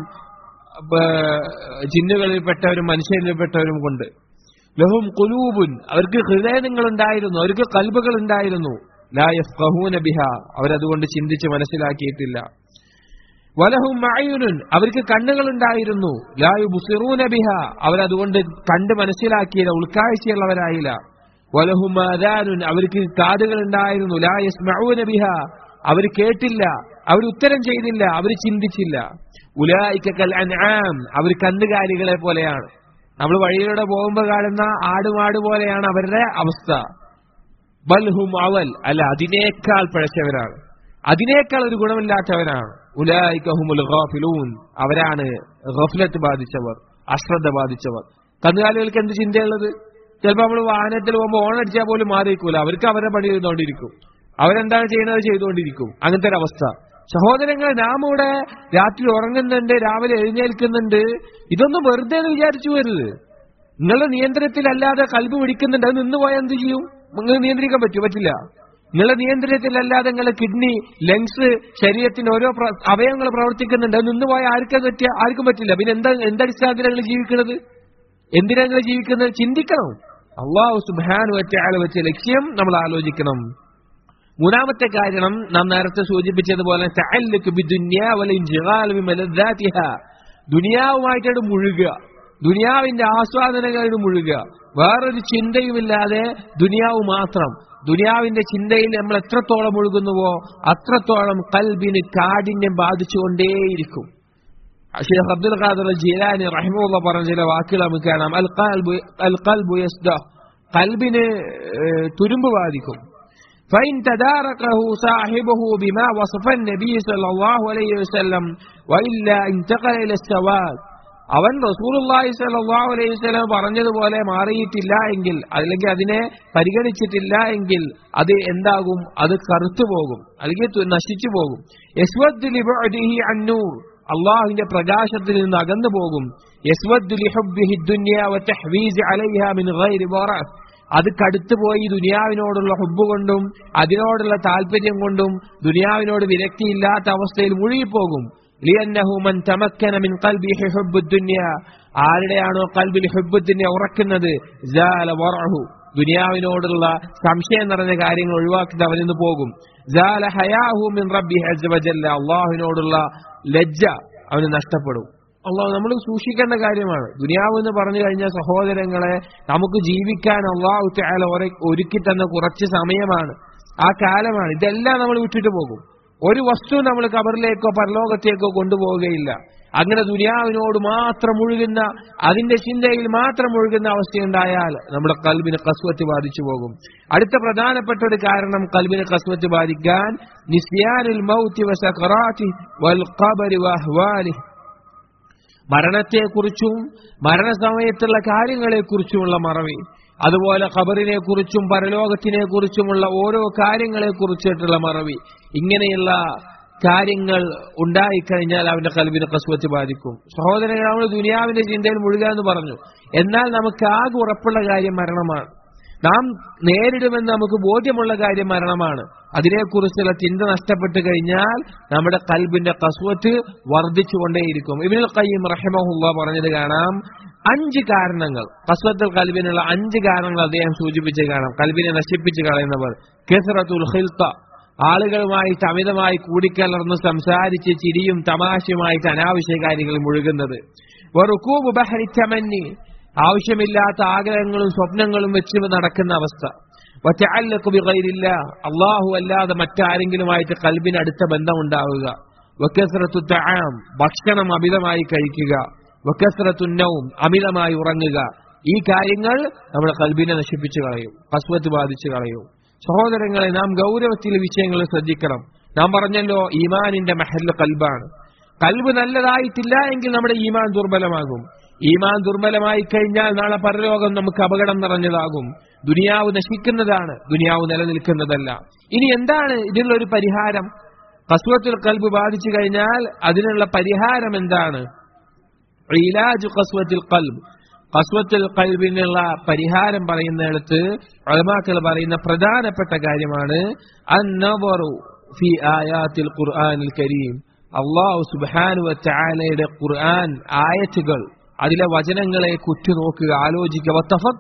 ബ- ജിന്നുകളിൽപ്പെട്ടവരും മനുഷ്യരിൽപ്പെട്ടവരും കൊണ്ട് ലഹും കുലൂബുൻ അവർക്ക് ഹൃദയങ്ങൾ ഉണ്ടായിരുന്നു അവർക്ക് കൽബുകൾ ഉണ്ടായിരുന്നു ലാ യഫ്ഖഹൂന ബിഹ അവരതുകൊണ്ട് ചിന്തിച്ച് മനസ്സിലാക്കിയിട്ടില്ല വലഹും മഅയുനുൻ അവർക്ക് കണ്ണുകൾ ഉണ്ടായിരുന്നു ലാ യുബ്സിറൂന ബിഹ അവരതുകൊണ്ട് കണ്ട് മനസ്സിലാക്കിയില്ല ഉൾക്കാഴ്ചയുള്ളവരായില്ല വലഹും ആദാനുൻ അവർക്ക് കാതുകൾ ഉണ്ടായിരുന്നു ലാ യസ്മഊന ബിഹ അവർ കേട്ടില്ല അവർ ഉത്തരം ചെയ്തില്ല അവർ ചിന്തിച്ചില്ല ഉലായിക കൽ അൻആം അവർ കന്നുകാലികളെ പോലെയാണ് നമ്മൾ വഴിയിലൂടെ പോകുമ്പോൾ കാണുന്ന ആടുമാട് പോലെയാണ് അവരുടെ അവസ്ഥ ബൽഹും അവൽ അല്ല അതിനേക്കാൾ പിഴച്ചവരാണ് അതിനേക്കാൾ ഒരു ഗുണമില്ലാത്തവരാണ് ഉലായിക്കഹുമുൽ ഗാഫിലൂൻ അവരാണ് ഗഫലത്ത് ബാധിച്ചവർ അശ്രദ്ധ ബാധിച്ചവർ കന്നുകാലികൾക്ക് എന്ത് ചിന്തയുള്ളത് ചിലപ്പോൾ നമ്മൾ വാഹനത്തിൽ പോകുമ്പോൾ ഓൺ അടിച്ചാൽ പോലും മാറിയിരിക്കൂല അവർക്ക് അവരുടെ പണി ചെയ്തുകൊണ്ടിരിക്കും അവരെന്താണ് ചെയ്യുന്നത് ചെയ്തുകൊണ്ടിരിക്കും അങ്ങനത്തെ ഒരു അവസ്ഥ സഹോദരങ്ങളെ നാം ഇവിടെ രാത്രി ഉറങ്ങുന്നുണ്ട് രാവിലെ എഴുന്നേൽക്കുന്നുണ്ട് ഇതൊന്നും വെറുതെ എന്ന് വിചാരിച്ചു വരുത് നിങ്ങളുടെ നിയന്ത്രണത്തിലല്ലാതെ കൽബ് പിടിക്കുന്നുണ്ട് അത് നിന്ന് പോയാൽ എന്ത് ചെയ്യും നിങ്ങൾ നിയന്ത്രിക്കാൻ പറ്റുമോ പറ്റില്ല നിങ്ങളുടെ നിയന്ത്രണത്തിലല്ലാതെ നിങ്ങളുടെ കിഡ്നി ലങ്സ് ശരീരത്തിന്റെ ഓരോ പ്ര- അവയവങ്ങൾ പ്രവർത്തിക്കുന്നുണ്ട് അത് നിന്ന് പോയാൽ ആർക്കും പറ്റിയ ആർക്കും പറ്റില്ല പിന്നെ എന്താ എന്തടിസ്ഥാനത്തിലാണ് നിങ്ങൾ ജീവിക്കുന്നത് എന്തിനാ നിങ്ങൾ ജീവിക്കുന്നത് ചിന്തിക്കണം അള്ളാഹു സുബാനു വെച്ച ആളെ വെച്ച ലക്ഷ്യം നമ്മൾ ആലോചിക്കണം മൂന്നാമത്തെ കാരണം നാം നേരത്തെ സൂചിപ്പിച്ചതുപോലെ തഅല്ലുഖ് ബിദുന്യാ വൽ ഇൻശിഗാൽ ബിമലദ്ദാതിഹ ദുനിയാവുമായിട്ടാണ് മുഴുകുക ദുനിയാവിന്റെ ആസ്വാദനങ്ങളിൽ മുഴുകുക വേറൊരു ചിന്തയുമില്ലാതെ ദുനിയാവ് മാത്രം ദുനിയാവിന്റെ ചിന്തയിൽ നമ്മൾ എത്രത്തോളം മുഴുകുന്നുവോ അത്രത്തോളം കൽബിന് കാഠിന്യം ബാധിച്ചുകൊണ്ടേയിരിക്കും ഷെയ്ഖ് അബ്ദുൽ ഖാദർ ജീലാനി റഹിമുള്ള പറഞ്ഞ ചില വാക്കുകൾ നമുക്ക് കാണാം അൽ ഖൽബു അൽ ഖൽബു യസ്ദ കൽബിന് ഏഹ്, തുരുമ്പ് ബാധിക്കും فإن تداركه صاحبه بما وصف النبي صلى الله عليه وسلم وإلا انتقل إلى السواد അവൻ റസൂലുള്ളാഹി സ്വല്ലല്ലാഹു അലൈഹി വസല്ലം പറഞ്ഞതുപോലെ മാറിയിട്ടില്ല എങ്കിൽ അല്ലെങ്കിൽ അതിനെ പരിഗണിച്ചിട്ടില്ല എങ്കിൽ അത് എന്താകും അത് കറുത്തു പോകും അല്ലെങ്കിൽ തു- നശിച്ചു പോകും യസ്വദ് ലിബഅദിഹി അന്നൂർ അള്ളാഹുവിന്റെ പ്രകാശത്തിൽ നിന്ന് അകന്നു പോകും യസ്വദ് ലിഹുബ്ബിഹി ദുനിയ വതഹ്വീസ് അലൈഹ മിൻ ഗൈരി ബറഅത്ത് അത് കടുത്തുപോയി ദുനിയാവിനോടുള്ള ഹുബ് കൊണ്ടും അതിനോടുള്ള താല്പര്യം കൊണ്ടും ദുനിയാവിനോട് വിരക്തിയില്ലാത്ത അവസ്ഥയിൽ മുഴുകിപ്പോകും ലിയന്നഹു മൻ തമക്കന മിൻ ഖൽബിഹി ഹുബ്ബു ദുനിയ ആരുടെയാണോ കൽബിൽ ഹുബ്ബു ദുനിയ ഉറക്കുന്നത് ജാല വറഹു ദുനിയാവിനോടുള്ള സംശയം നിറഞ്ഞ കാര്യങ്ങൾ ഒഴിവാക്കിയിട്ട് അവനിൽ നിന്ന് പോകും ജാല ഹയാഹു മിൻ റബ്ബിഹി അസ്സ വജല്ല അള്ളാഹുവിനോടുള്ള ലജ്ജ അവന് നഷ്ടപ്പെടും അള്ളാഹു നമ്മൾ സൂക്ഷിക്കേണ്ട കാര്യമാണ് ദുനിയാവ് എന്ന് പറഞ്ഞു കഴിഞ്ഞാൽ സഹോദരങ്ങളെ നമുക്ക് ജീവിക്കാൻ അള്ളാഹു തആല ഒര- ഒരുക്കി തന്ന കുറച്ച് സമയമാണ് ആ കാലമാണ് ഇതെല്ലാം നമ്മൾ വിട്ടിട്ട് പോകും ഒരു വസ്തു നമ്മൾ കബറിലേക്കോ പരലോകത്തേക്കോ കൊണ്ടുപോവുകയില്ല അങ്ങനെ ദുനിയാവിനോട് മാത്രം മുഴുകുന്ന അതിന്റെ ചിന്തയിൽ മാത്രം മുഴുകുന്ന അവസ്ഥയുണ്ടായാൽ നമ്മുടെ കൽബിന് കസ്വത്ത് ബാധിച്ചു പോകും അടുത്ത പ്രധാനപ്പെട്ട ഒരു കാരണം കൽബിന് കസ്വത്ത് ബാധിക്കാൻ നിസ്യാനുൽ മൗത്തി വസഖറാത്തി വൽ ഖബരി വഅഹ്വാലിഹി മരണത്തെക്കുറിച്ചും മരണസമയത്തുള്ള കാര്യങ്ങളെക്കുറിച്ചുമുള്ള മറവി അതുപോലെ ഖബറിനെ കുറിച്ചും പരലോകത്തിനെ കുറിച്ചുമുള്ള ഓരോ കാര്യങ്ങളെ കുറിച്ചിട്ടുള്ള മറവി ഇങ്ങനെയുള്ള കാര്യങ്ങൾ ഉണ്ടായിക്കഴിഞ്ഞാൽ അവന്റെ കൽവിനെ കസുവത്ത് ബാധിക്കും സഹോദരങ്ങൾ നമ്മൾ ദുനിയാവിന്റെ ചിന്തയിൽ മുഴുക എന്ന് പറഞ്ഞു എന്നാൽ നമുക്ക് ആകെ ഉറപ്പുള്ള കാര്യം മരണമാണ് നാം നേരിടുമെന്ന് നമുക്ക് ബോധ്യമുള്ള കാര്യം മരണമാണ് അതിനെക്കുറിച്ചുള്ള ചിന്ത നഷ്ടപ്പെട്ടു കഴിഞ്ഞാൽ നമ്മുടെ കൽബിന്റെ കസുവത്ത് വർദ്ധിച്ചുകൊണ്ടേയിരിക്കും ഇബിനുൽ ഖയ്യിം റഹിമഹുല്ല പറഞ്ഞത് കാണാം അഞ്ച് കാരണങ്ങൾ കസ്വത്തുൽ കൽബിനുള്ള അഞ്ച് കാരണങ്ങൾ അദ്ദേഹം സൂചിപ്പിച്ച് കാണാം കൽബിനെ നശിപ്പിച്ച് കളയുന്നവർ കെസറത്തുൽ ഹിൽത്ത ആളുകളുമായിട്ട് അമിതമായി കൂടിക്കലർന്ന് സംസാരിച്ച് ചിരിയും തമാശയുമായിട്ട് അനാവശ്യ കാര്യങ്ങളിൽ മുഴുകുന്നത് വെറുക്കൂബ് ബഹരിച്ചമന്നി ആവശ്യമില്ലാത്ത ആഗ്രഹങ്ങളും സ്വപ്നങ്ങളും വെച്ച് നടക്കുന്ന അവസ്ഥ വറ്റഅല്ലഖുബിഗൈരില്ല അള്ളാഹു അല്ലാതെ മറ്റാരെങ്കിലുമായിട്ട് കൽബിന് അടുത്ത ബന്ധമുണ്ടാവുക വക്കസ്രത്തു തആം ഭക്ഷണം അമിതമായി കഴിക്കുക വക്കസ്രത്തുന്നവും അമിതമായി ഉറങ്ങുക ഈ കാര്യങ്ങൾ നമ്മുടെ കൽബിനെ നശിപ്പിച്ചു കളയും കസ്വത്ത് ബാധിച്ചു കളയും സഹോദരങ്ങളെ നാം ഗൗരവത്തിൽ വിഷയങ്ങൾ ശ്രദ്ധിക്കണം നാം പറഞ്ഞല്ലോ ഈമാനിന്റെ മെഹല് കൽബാണ് കൽബ് നല്ലതായിട്ടില്ല എങ്കിൽ നമ്മുടെ ഈമാൻ ദുർബലമാകും ഈമാൻ ദുർബലമായി കഴിഞ്ഞാൽ നാളെ പരലോകം നമുക്ക് അപകടം നിറഞ്ഞതാകും ദുനിയാവ് നശിക്കുന്നതാണ് ദുനിയാവ് നിലനിൽക്കുന്നതല്ല ഇനി എന്താണ് ഇതിനുള്ള ഒരു പരിഹാരം കസ്വത്തുൽ കൽബ് ബാധിച്ചു കഴിഞ്ഞാൽ അതിനുള്ള പരിഹാരം എന്താണ് ഇലാജു കസ്വത്തുൽ കൽബ് കസ്വത്തുൽ കൽബിനുള്ള പരിഹാരം പറയുന്നിടത്ത് അളമാക്കൾ പറയുന്ന പ്രധാനപ്പെട്ട കാര്യമാണ് അന്നവറു ഫി ആയാത്തിൽ ഖുർആനിൽ കരീം അള്ളാഹു സുബാനു വച്ചാലയുടെ ഖുർആൻ ആയത്തുകൾ അതിലെ വചനങ്ങളെ കുറ്റുനോക്കുക ആലോചിക്കുക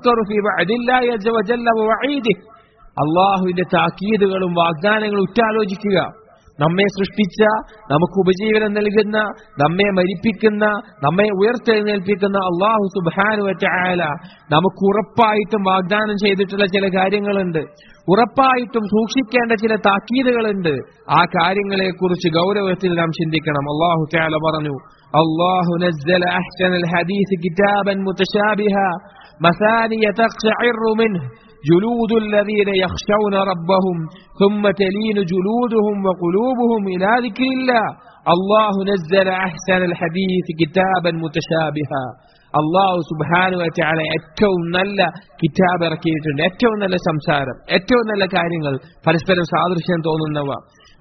അള്ളാഹുവിന്റെ താക്കീതുകളും വാഗ്ദാനങ്ങളും ഉറ്റാലോചിക്കുക നമ്മെ സൃഷ്ടിച്ച നമുക്ക് ഉപജീവനം നൽകുന്ന നമ്മെ മരിപ്പിക്കുന്ന നമ്മെ ഉയർത്തെഴുന്നേൽപ്പിക്കുന്ന അള്ളാഹു സുബാനു വറ്റായാല നമുക്ക് ഉറപ്പായിട്ടും വാഗ്ദാനം ചെയ്തിട്ടുള്ള ചില കാര്യങ്ങളുണ്ട് ഉറപ്പായിട്ടും സൂക്ഷിക്കേണ്ട ചില താക്കീതുകളുണ്ട് ആ കാര്യങ്ങളെ കുറിച്ച് ഗൗരവത്തിൽ നാം ചിന്തിക്കണം അള്ളാഹു ചാല പറഞ്ഞു അള്ളാഹു نزل أحسن الحديث كتابا متشابها مثانية تقشعر منه جلود الذين يخشون ربهم ثم تلين جلودهم وقلوبهم إلى ذكر الله الله نزل أحسن الحديث كتابا متشابها അള്ളാഹു സുബാനു വച്ചാല ഏറ്റവും നല്ല കിതാബ് ഇറക്കിയിട്ടുണ്ട് ഏറ്റവും നല്ല സംസാരം ഏറ്റവും നല്ല കാര്യങ്ങൾ പരസ്പരം സാദൃശ്യം തോന്നുന്നവ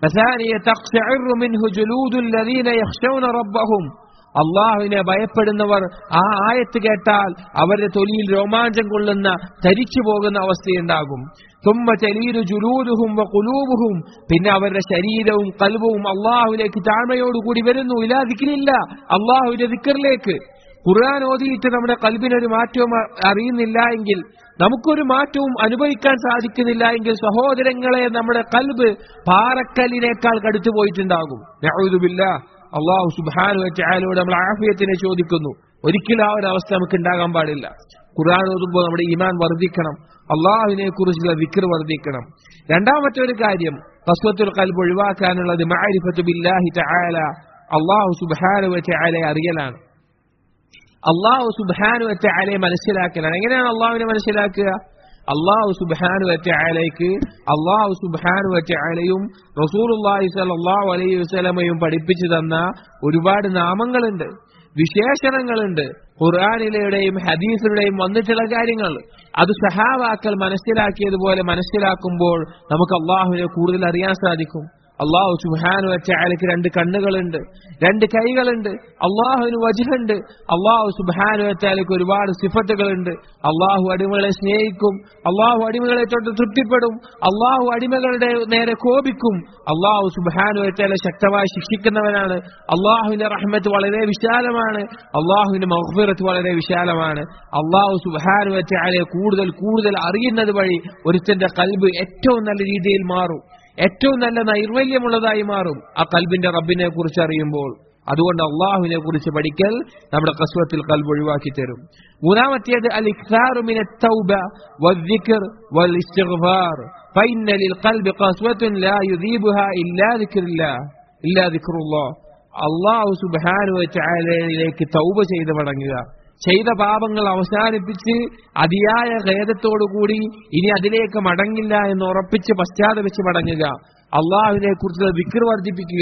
അള്ളാഹുവിനെ ഭയപ്പെടുന്നവർ ആ ആയത്ത് കേട്ടാൽ അവരുടെ തൊലിയിൽ രോമാഞ്ചം കൊള്ളുന്ന ധരിച്ചു പോകുന്ന അവസ്ഥയുണ്ടാകും തുമ്മ ചലീരു ജുലൂദുഹും കുലൂബുഹും പിന്നെ അവരുടെ ശരീരവും കൽവും അള്ളാഹുലേക്ക് താഴ്മയോടുകൂടി വരുന്നു ഇല്ലാതിക്കില്ല അള്ളാഹുവിന്റെ ദിക്കറിലേക്ക് ഖുർആൻ ഓതിയിട്ട് നമ്മുടെ കൽബിനൊരു മാറ്റവും അറിയുന്നില്ല എങ്കിൽ നമുക്കൊരു മാറ്റവും അനുഭവിക്കാൻ സാധിക്കുന്നില്ല എങ്കിൽ സഹോദരങ്ങളെ നമ്മുടെ കൽബ് പാറക്കല്ലിനേക്കാൾ കടുത്തു പോയിട്ടുണ്ടാകും നഅൂദുബില്ല അള്ളാഹു സുബാനു ചായാലോട് നമ്മൾ ആഫിയത്തിനെ ചോദിക്കുന്നു ഒരിക്കലും ആ ഒരു അവസ്ഥ നമുക്ക് ഉണ്ടാകാൻ പാടില്ല ഖുർആൻ ഓതുമ്പോൾ നമ്മുടെ ഈമാൻ വർദ്ധിക്കണം അള്ളാഹുവിനെ കുറിച്ചുള്ള വിക്ർ വർദ്ധിക്കണം രണ്ടാമത്തെ ഒരു കാര്യം കസ്വത്തുൽ കൽബ് ഒഴിവാക്കാനുള്ളത് മാരിഫത്തു ബില്ലാഹി ചായാല അള്ളാഹു സുബാനു ചായാലെ അറിയലാണ് അള്ളാഹു സുബാനു വറ്റ ആലയെ മനസ്സിലാക്കലാണ് എങ്ങനെയാണ് അള്ളാഹുവിനെ മനസ്സിലാക്കുക അള്ളാഹു സുബാനു വറ്റ ആലയ്ക്ക് അള്ളാഹു സുബാനു വറ്റ ആലയും റസൂലുല്ലാഹി സലാഹു അലൈഹി വസ്ലമയും പഠിപ്പിച്ചു തന്ന ഒരുപാട് നാമങ്ങളുണ്ട് വിശേഷണങ്ങളുണ്ട് ഖുർആാനിലയുടെയും ഹദീസിലുടെയും വന്നിട്ടുള്ള കാര്യങ്ങൾ അത് സഹാവാക്കൾ മനസ്സിലാക്കിയതുപോലെ മനസ്സിലാക്കുമ്പോൾ നമുക്ക് അള്ളാഹുവിനെ കൂടുതൽ അറിയാൻ സാധിക്കും അള്ളാഹു സുഹാനു വച്ചാലയ്ക്ക് രണ്ട് കണ്ണുകളുണ്ട് രണ്ട് കൈകളുണ്ട് അള്ളാഹുവിന് വജുണ്ട് അള്ളാഹു സുബാനു വച്ചാലയ്ക്ക് ഒരുപാട് സിഫത്തുകളുണ്ട് അള്ളാഹു അടിമകളെ സ്നേഹിക്കും അള്ളാഹു അടിമകളെ തൊട്ട് തൃപ്തിപ്പെടും അള്ളാഹു അടിമകളുടെ നേരെ കോപിക്കും അള്ളാഹു സുബാനു വച്ചാലെ ശക്തമായി ശിക്ഷിക്കുന്നവനാണ് അള്ളാഹുവിന്റെ റഹ്മത്ത് വളരെ വിശാലമാണ് അള്ളാഹുവിന്റെ മഹ്ഫിറത്ത് വളരെ വിശാലമാണ് അള്ളാഹു സുബാനു വച്ചാലെ കൂടുതൽ കൂടുതൽ അറിയുന്നത് വഴി ഒരുത്തന്റെ കൽബ് ഏറ്റവും നല്ല രീതിയിൽ മാറും ഏറ്റവും നല്ല നൈർവല്യമുള്ളതായി മാറും ആ കൽബിന്റെ റബ്ബിനെ കുറിച്ച് അറിയുമ്പോൾ അതുകൊണ്ട് അള്ളാഹുവിനെ കുറിച്ച് പഠിക്കൽ നമ്മുടെ കസ്വത്തിൽ കൽബ് ഒഴിവാക്കി തരും മൂന്നാമത്തേത് അൽ ഇഖ്താറുമിന തൗബ والذكر والاستغفار فإن للقلب قسوة لا يذيبها إلا ذكر الله إلا ذكر الله അള്ളാഹു സുബാനു ചായാലയിലേക്ക് തൗബ ചെയ്ത് മടങ്ങുക ചെയ്ത പാപങ്ങൾ അവസാനിപ്പിച്ച് അതിയായ ഖേദത്തോടുകൂടി ഇനി അതിലേക്ക് മടങ്ങില്ല എന്ന് ഉറപ്പിച്ച് പശ്ചാത്തപിച്ച് മടങ്ങുക അള്ളാഹുവിനെ കുറിച്ചുള്ള വിക്ർ വർദ്ധിപ്പിക്കുക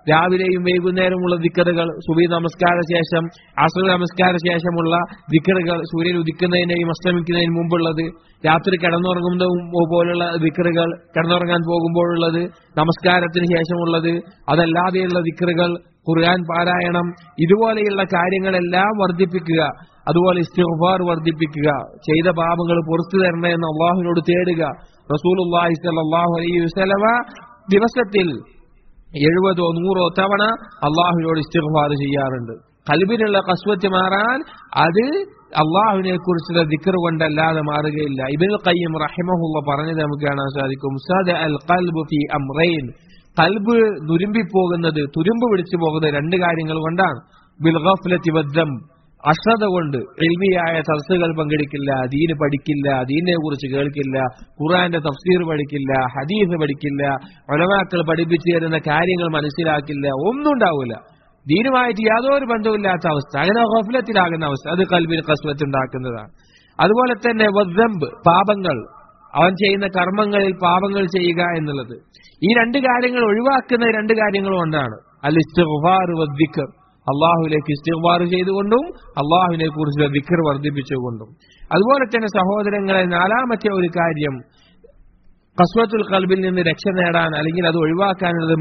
രാവിലെയും വൈകുന്നേരമുള്ള ദിക്കറുകൾ സുബി നമസ്കാര ശേഷം അസുര നമസ്കാര ശേഷമുള്ള ദിക്കറുകൾ സൂര്യൻ ഉദിക്കുന്നതിനെയും അസ്തമിക്കുന്നതിന് മുമ്പുള്ളത് രാത്രി കിടന്നുറങ്ങുന്ന പോലുള്ള ദിക്കറുകൾ കിടന്നുറങ്ങാൻ പോകുമ്പോഴുള്ളത് നമസ്കാരത്തിന് ശേഷമുള്ളത് അതല്ലാതെയുള്ള ദിക്കറുകൾ ഖുർആൻ പാരായണം ഇതുപോലെയുള്ള കാര്യങ്ങളെല്ലാം വർദ്ധിപ്പിക്കുക അതുപോലെ ഇസ്തിഗ്ഫാർ വർദ്ധിപ്പിക്കുക ചെയ്ത പാപങ്ങൾ പുറത്തു തരണേ എന്ന് അള്ളാഹുവിനോട് തേടുക റസൂലുള്ളാഹി സ്വല്ലല്ലാഹു അലൈഹി വസല്ലമ ദിവസത്തിൽ എഴുപതോ നൂറോ തവണ അള്ളാഹുവിനോട് ഇസ്തിഗ്ഫാർ ചെയ്യാറുണ്ട് കൽബിനുള്ള കസ്വത്ത് മാറാൻ അത് അള്ളാഹുവിനെ കുറിച്ചുള്ള ദിക്കർ കൊണ്ടല്ലാതെ മാറുകയില്ല ഇബിൻ ഖയ്യം റഹിമഹുള്ള പറഞ്ഞത് നമുക്ക് കാണാൻ സാധിക്കും സദ അൽ ഖൽബു ഫി അംറൈൻ കൽബ് നുരുമ്പിപ്പോകുന്നത് തുരുമ്പ് പിടിച്ചു പോകുന്നത് രണ്ട് കാര്യങ്ങൾ കൊണ്ടാണ് ബിൽ ഗഫ്ലത്തി വദ്ദം അശ്രദ്ധ കൊണ്ട് എൽമിയായ സദസ്സുകൾ പങ്കെടുക്കില്ല ദീന് പഠിക്കില്ല ദീനിനെ കുറിച്ച് കേൾക്കില്ല ഖുറാന്റെ തഫ്സീർ പഠിക്കില്ല ഹദീസ് പഠിക്കില്ല ഒലമാക്കൾ പഠിപ്പിച്ചു തരുന്ന കാര്യങ്ങൾ മനസ്സിലാക്കില്ല ഒന്നും ഉണ്ടാവില്ല ദീനുമായിട്ട് യാതൊരു ബന്ധവുമില്ലാത്ത അവസ്ഥ അങ്ങനെ ഗഫലത്തിലാകുന്ന അവസ്ഥ അത് കൽബിന് കസ്വത്ത് ഉണ്ടാക്കുന്നതാണ് അതുപോലെ തന്നെ വദ്ദംബ് പാപങ്ങൾ അവൻ ചെയ്യുന്ന കർമ്മങ്ങളിൽ പാപങ്ങൾ ചെയ്യുക എന്നുള്ളത് ഈ രണ്ട് കാര്യങ്ങൾ ഒഴിവാക്കുന്ന രണ്ട് കാര്യങ്ങൾ കൊണ്ടാണ് അൽ ഇസ്തിഗ്ഫാർ വദ്ദിക്കർ അള്ളാഹുലേക്ക് ഇസ്തിഗ്ഫാർ ചെയ്തുകൊണ്ടും അള്ളാഹുവിനെ കുറിച്ചുള്ള ദിക്കർ വർദ്ധിപ്പിച്ചുകൊണ്ടും അതുപോലെ തന്നെ സഹോദരങ്ങളെ നാലാമത്തെ ഒരു കാര്യം കസ്വത്തുൽ കൽബിൽ നിന്ന് രക്ഷ നേടാൻ അല്ലെങ്കിൽ അത് ഒഴിവാക്കാനുള്ളത്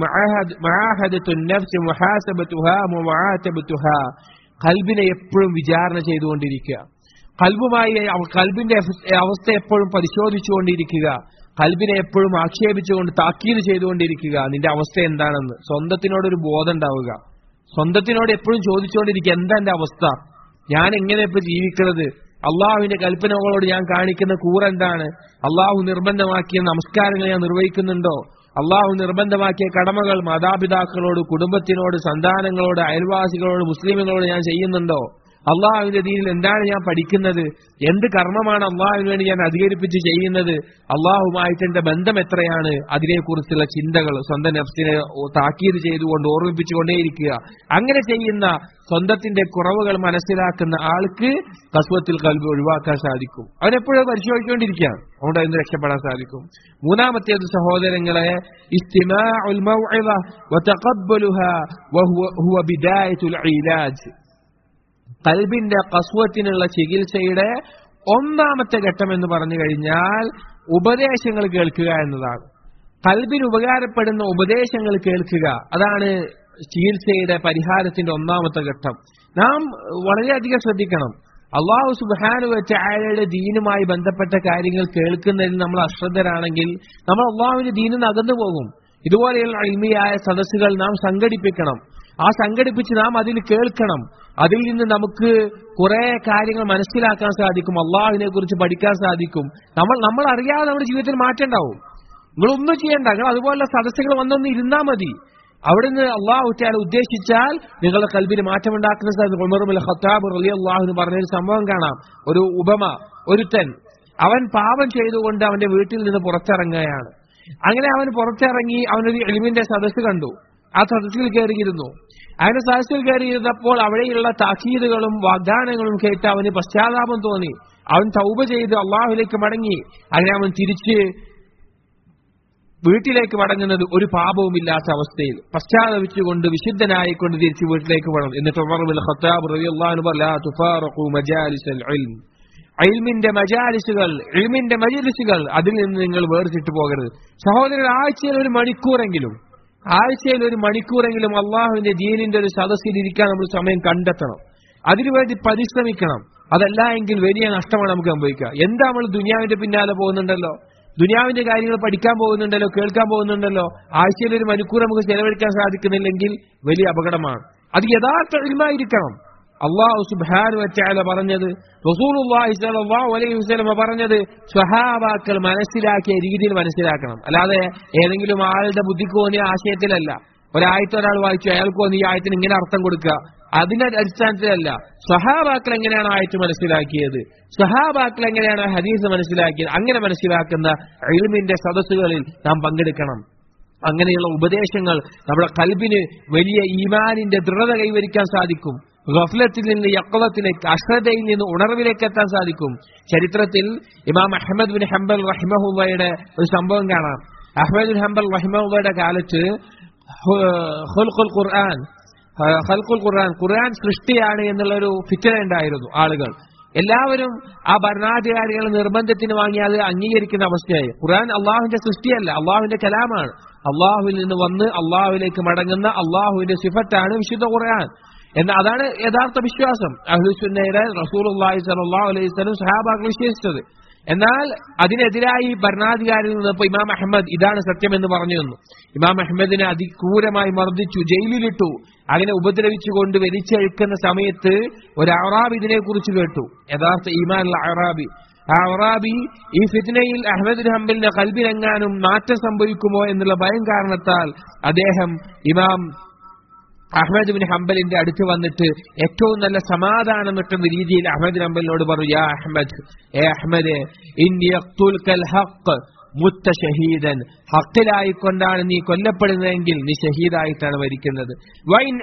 കൽബിനെ എപ്പോഴും വിചാരണ ചെയ്തുകൊണ്ടിരിക്കുക കൽബുമായി കൽബിന്റെ അവസ്ഥ എപ്പോഴും പരിശോധിച്ചുകൊണ്ടിരിക്കുക കൽബിനെ എപ്പോഴും ആക്ഷേപിച്ചുകൊണ്ട് താക്കീത് ചെയ്തുകൊണ്ടിരിക്കുക നിന്റെ അവസ്ഥ എന്താണെന്ന് സ്വന്തത്തിനോടൊരു ബോധം ഉണ്ടാവുക സ്വന്തത്തിനോട് എപ്പോഴും ചോദിച്ചുകൊണ്ടിരിക്കുക എന്താ എന്റെ അവസ്ഥ ഞാൻ എങ്ങനെ ഇപ്പൊ ജീവിക്കുന്നത് അള്ളാഹുവിന്റെ കൽപ്പനകളോട് ഞാൻ കാണിക്കുന്ന കൂറെന്താണ് അള്ളാഹു നിർബന്ധമാക്കിയ നമസ്കാരങ്ങൾ ഞാൻ നിർവഹിക്കുന്നുണ്ടോ അള്ളാഹു നിർബന്ധമാക്കിയ കടമകൾ മാതാപിതാക്കളോട് കുടുംബത്തിനോട് സന്താനങ്ങളോട് അയൽവാസികളോട് മുസ്ലിമുകളോട് ഞാൻ ചെയ്യുന്നുണ്ടോ അള്ളാഹുവിന്റെ ദീനിൽ എന്താണ് ഞാൻ പഠിക്കുന്നത് എന്ത് കർമ്മമാണ് അള്ളാഹുവിന് വേണ്ടി ഞാൻ അധികരിപ്പിച്ച് ചെയ്യുന്നത് അള്ളാഹുമായിട്ട് എന്റെ ബന്ധം എത്രയാണ് അതിനെക്കുറിച്ചുള്ള ചിന്തകൾ സ്വന്തം നഫ്സിനെ താക്കീത് ചെയ്തുകൊണ്ട് ഓർമ്മിപ്പിച്ചുകൊണ്ടേയിരിക്കുക അങ്ങനെ ചെയ്യുന്ന സ്വന്തത്തിന്റെ കുറവുകൾ മനസ്സിലാക്കുന്ന ആൾക്ക് കസ്വത്തിൽ കൽബ് ഒഴിവാക്കാൻ സാധിക്കും അവനെപ്പോഴും പരിശോധിച്ചുകൊണ്ടിരിക്കുകയാണ് അതുകൊണ്ട് അതിന് രക്ഷപ്പെടാൻ സാധിക്കും മൂന്നാമത്തേത് സഹോദരങ്ങളെ ഇസ്തിമാഉൽ മൗഇദ വതഖബ്ബലുഹാ വഹുവ ഹുവ ബിദായത്തുൽ ഇലാജ് കൽബിന്റെ കസ്വത്തിനുള്ള ചികിത്സയുടെ ഒന്നാമത്തെ ഘട്ടം എന്ന് പറഞ്ഞു കഴിഞ്ഞാൽ ഉപദേശങ്ങൾ കേൾക്കുക എന്നതാണ് കൽബിന് ഉപകാരപ്പെടുന്ന ഉപദേശങ്ങൾ കേൾക്കുക അതാണ് ചികിത്സയുടെ പരിഹാരത്തിന്റെ ഒന്നാമത്തെ ഘട്ടം നാം വളരെയധികം ശ്രദ്ധിക്കണം അള്ളാഹു സുബാനു വെച്ച അയാളുടെ ദീനുമായി ബന്ധപ്പെട്ട കാര്യങ്ങൾ കേൾക്കുന്നതിൽ നമ്മൾ അശ്രദ്ധരാണെങ്കിൽ നമ്മൾ അള്ളാഹുവിന്റെ ദീനിൽ നിന്ന് അകന്നു പോകും ഇതുപോലെയുള്ള അൽമിയായ സദസ്സുകൾ നാം സംഘടിപ്പിക്കണം ആ സംഘടിപ്പിച്ച് നാം അതിൽ കേൾക്കണം അതിൽ നിന്ന് നമുക്ക് കുറെ കാര്യങ്ങൾ മനസ്സിലാക്കാൻ സാധിക്കും അള്ളാഹുവിനെ കുറിച്ച് പഠിക്കാൻ സാധിക്കും നമ്മൾ നമ്മൾ അറിയാതെ നമ്മുടെ ജീവിതത്തിൽ മാറ്റം ഉണ്ടാവും നിങ്ങളൊന്നും ചെയ്യണ്ട നിങ്ങൾ അതുപോലുള്ള സദസ്സുകൾ വന്നൊന്ന് ഇരുന്നാ മതി അവിടുന്ന് അള്ളാഹു താല ഉദ്ദേശിച്ചാൽ നിങ്ങളുടെ കൽബിന് മാറ്റമുണ്ടാക്കുന്ന സാധിക്കും ഉമറുൽ ഖത്താബ് റലി അള്ളാഹുന് പറഞ്ഞൊരു സംഭവം കാണാം ഒരു ഉപമ ഒരുത്തൻ അവൻ പാപം ചെയ്തുകൊണ്ട് അവന്റെ വീട്ടിൽ നിന്ന് പുറത്തിറങ്ങുകയാണ് അങ്ങനെ അവൻ പുറത്തിറങ്ങി അവനൊരു എലിമിന്റെ സദസ്സ് കണ്ടു ആ സദസ്സിൽ കയറിയിരുന്നു അങ്ങനെ സദസ്സിൽ കയറിയിരുന്നപ്പോൾ അവിടെയുള്ള താക്കീതുകളും വാഗ്ദാനങ്ങളും കേട്ട് അവന് പശ്ചാത്താപം തോന്നി അവൻ തൗബ ചെയ്ത് അള്ളാഹുലേക്ക് മടങ്ങി അങ്ങനെ അവൻ തിരിച്ച് വീട്ടിലേക്ക് മടങ്ങുന്നത് ഒരു പാപവുമില്ലാത്ത അവസ്ഥയിൽ പശ്ചാത്തപിച്ചുകൊണ്ട് വിശുദ്ധനായിക്കൊണ്ട് തിരിച്ച് വീട്ടിലേക്ക് മടങ്ങും എന്നിട്ട് ഉമർ ഖത്താബ് റളിയല്ലാഹു അൻഹു ലാ തുഫാറഖു മജാലിസൽ ഇൽം ഇൽമിന്റെ മജാലിസുകൾ ഇൽമിന്റെ മജലിസുകൾ അതിൽ നിന്ന് നിങ്ങൾ വേർതിട്ട് പോകരുത് സഹോദരൻ ആഴ്ചയിൽ ഒരു മണിക്കൂറെങ്കിലും ആഴ്ചയിൽ ഒരു മണിക്കൂറെങ്കിലും അള്ളാഹുവിന്റെ ദീനിന്റെ ഒരു സദസ്സിൽ ഇരിക്കാൻ നമ്മൾ സമയം കണ്ടെത്തണം അതിനുവേണ്ടി പരിശ്രമിക്കണം അതല്ല എങ്കിൽ വലിയ നഷ്ടമാണ് നമുക്ക് സംഭവിക്കുക എന്താ നമ്മൾ ദുനിയാവിന്റെ പിന്നാലെ പോകുന്നുണ്ടല്ലോ ദുനിയാവിന്റെ കാര്യങ്ങൾ പഠിക്കാൻ പോകുന്നുണ്ടല്ലോ കേൾക്കാൻ പോകുന്നുണ്ടല്ലോ ആഴ്ചയിൽ ഒരു മണിക്കൂർ നമുക്ക് ചെലവഴിക്കാൻ സാധിക്കുന്നില്ലെങ്കിൽ വലിയ അപകടമാണ് അത് യഥാർത്ഥ ഇൽമായിരിക്കണം അള്ളാഹു സുബാനു വച്ചാല പറഞ്ഞത് റസൂലുള്ളാഹി സ്വല്ലല്ലാഹു അലൈഹി വസല്ലമ പറഞ്ഞത് സ്വഹാബാക്കൾ മനസ്സിലാക്കിയ രീതിയിൽ മനസ്സിലാക്കണം അല്ലാതെ ഏതെങ്കിലും ആളുടെ ബുദ്ധിക്ക് തോന്നിയ ആശയത്തിലല്ല ഒരായത്ത് ഒരാൾ വായിച്ചു അയാൾക്ക് തോന്നി ഈ ആയത്തിന് ഇങ്ങനെ അർത്ഥം കൊടുക്കുക അതിന്റെ അടിസ്ഥാനത്തിലല്ല സ്വഹാബാക്കൾ എങ്ങനെയാണ് ആയത്ത് മനസ്സിലാക്കിയത് സ്വഹാബാക്കൾ എങ്ങനെയാണ് ഹദീസ് മനസ്സിലാക്കിയത് അങ്ങനെ മനസ്സിലാക്കുന്ന ഇൽമിന്റെ സദസ്സുകളിൽ നാം പങ്കെടുക്കണം അങ്ങനെയുള്ള ഉപദേശങ്ങൾ നമ്മുടെ കൽബിന് വലിയ ഈമാനിന്റെ ദൃഢത കൈവരിക്കാൻ സാധിക്കും ഗഫലത്തിൽ നിന്ന് യക്കളത്തിലേക്ക് അശ്രദ്ധയിൽ നിന്ന് ഉണർവിലേക്ക് എത്താൻ സാധിക്കും ചരിത്രത്തിൽ ഇമാം അഹമ്മദ് ബിൻ ഹംബൽ റഹിമഹുബയുടെ ഒരു സംഭവം കാണാം അഹമ്മദ് ബിൻ ഹംബൽ റഹിമഹുബയുടെ കാലത്ത് ഖുൽഖുൽ ഖുർആൻ ഖൽഖുൽ ഖുർആൻ ഖുർആൻ സൃഷ്ടിയാണ് എന്നുള്ളൊരു ഫിറ്റന ഉണ്ടായിരുന്നു ആളുകൾ എല്ലാവരും ആ ഭരണാധികാരികളെ നിർബന്ധത്തിന് വാങ്ങി അത് അംഗീകരിക്കുന്ന അവസ്ഥയായി ഖുർആൻ അള്ളാഹുവിന്റെ സൃഷ്ടിയല്ല അള്ളാഹുവിന്റെ കലാമാണ് അള്ളാഹുവിൽ നിന്ന് വന്ന് അള്ളാഹുവിലേക്ക് മടങ്ങുന്ന അള്ളാഹുവിന്റെ സിഫത്താണ് വിശുദ്ധ ഖുർആൻ എന്ന അതാണ് യഥാർത്ഥ വിശ്വാസം അഹ്ലുസുന്നയുടെ റസൂൽ അള്ളാഹി സലാഹു അലൈഹി സ്വലം സഹാബാക്കൾ വിശ്വസിച്ചത് എന്നാൽ അതിനെതിരായി ഭരണാധികാരിയിൽ നിന്നപ്പോ ഇമാം അഹമ്മദ് ഇതാണ് സത്യമെന്ന് പറഞ്ഞു തന്നു ഇമാം അഹമ്മദിനെ അതിക്രൂരമായി മർദ്ദിച്ചു ജയിലിലിട്ടു അങ്ങനെ ഉപദ്രവിച്ചുകൊണ്ട് വലിച്ചഴിക്കുന്ന സമയത്ത് ഒരു അറാബ് ഇതിനെ കുറിച്ച് കേട്ടു യഥാർത്ഥ ഈമാൻ അറാബി ആ അറാബി ഈ ഫിത്നയിൽ അഹമ്മദ് ഹംബലിന്റെ കൽബിനെങ്ങാനും മാറ്റം സംഭവിക്കുമോ എന്നുള്ള ഭയം കാരണത്താൽ അദ്ദേഹം ഇമാം അഹമ്മദ് ബിൻ ഹംബലിന്റെ അടുത്ത് വന്നിട്ട് ഏറ്റവും നല്ല സമാധാനം കിട്ടുന്ന രീതിയിൽ അഹമ്മദ് ഹംബലിനോട് പറഞ്ഞു യാ അഹമ്മദ് ഏ അഹമ്മദ് ഹഖ് മുത്ത ഷഹീദൻ ഹക്കിലായിക്കൊണ്ടാണ് നീ കൊല്ലപ്പെടുന്നതെങ്കിൽ നീ ഷഹീദായിട്ടാണ് മരിക്കുന്നത് വൈൻ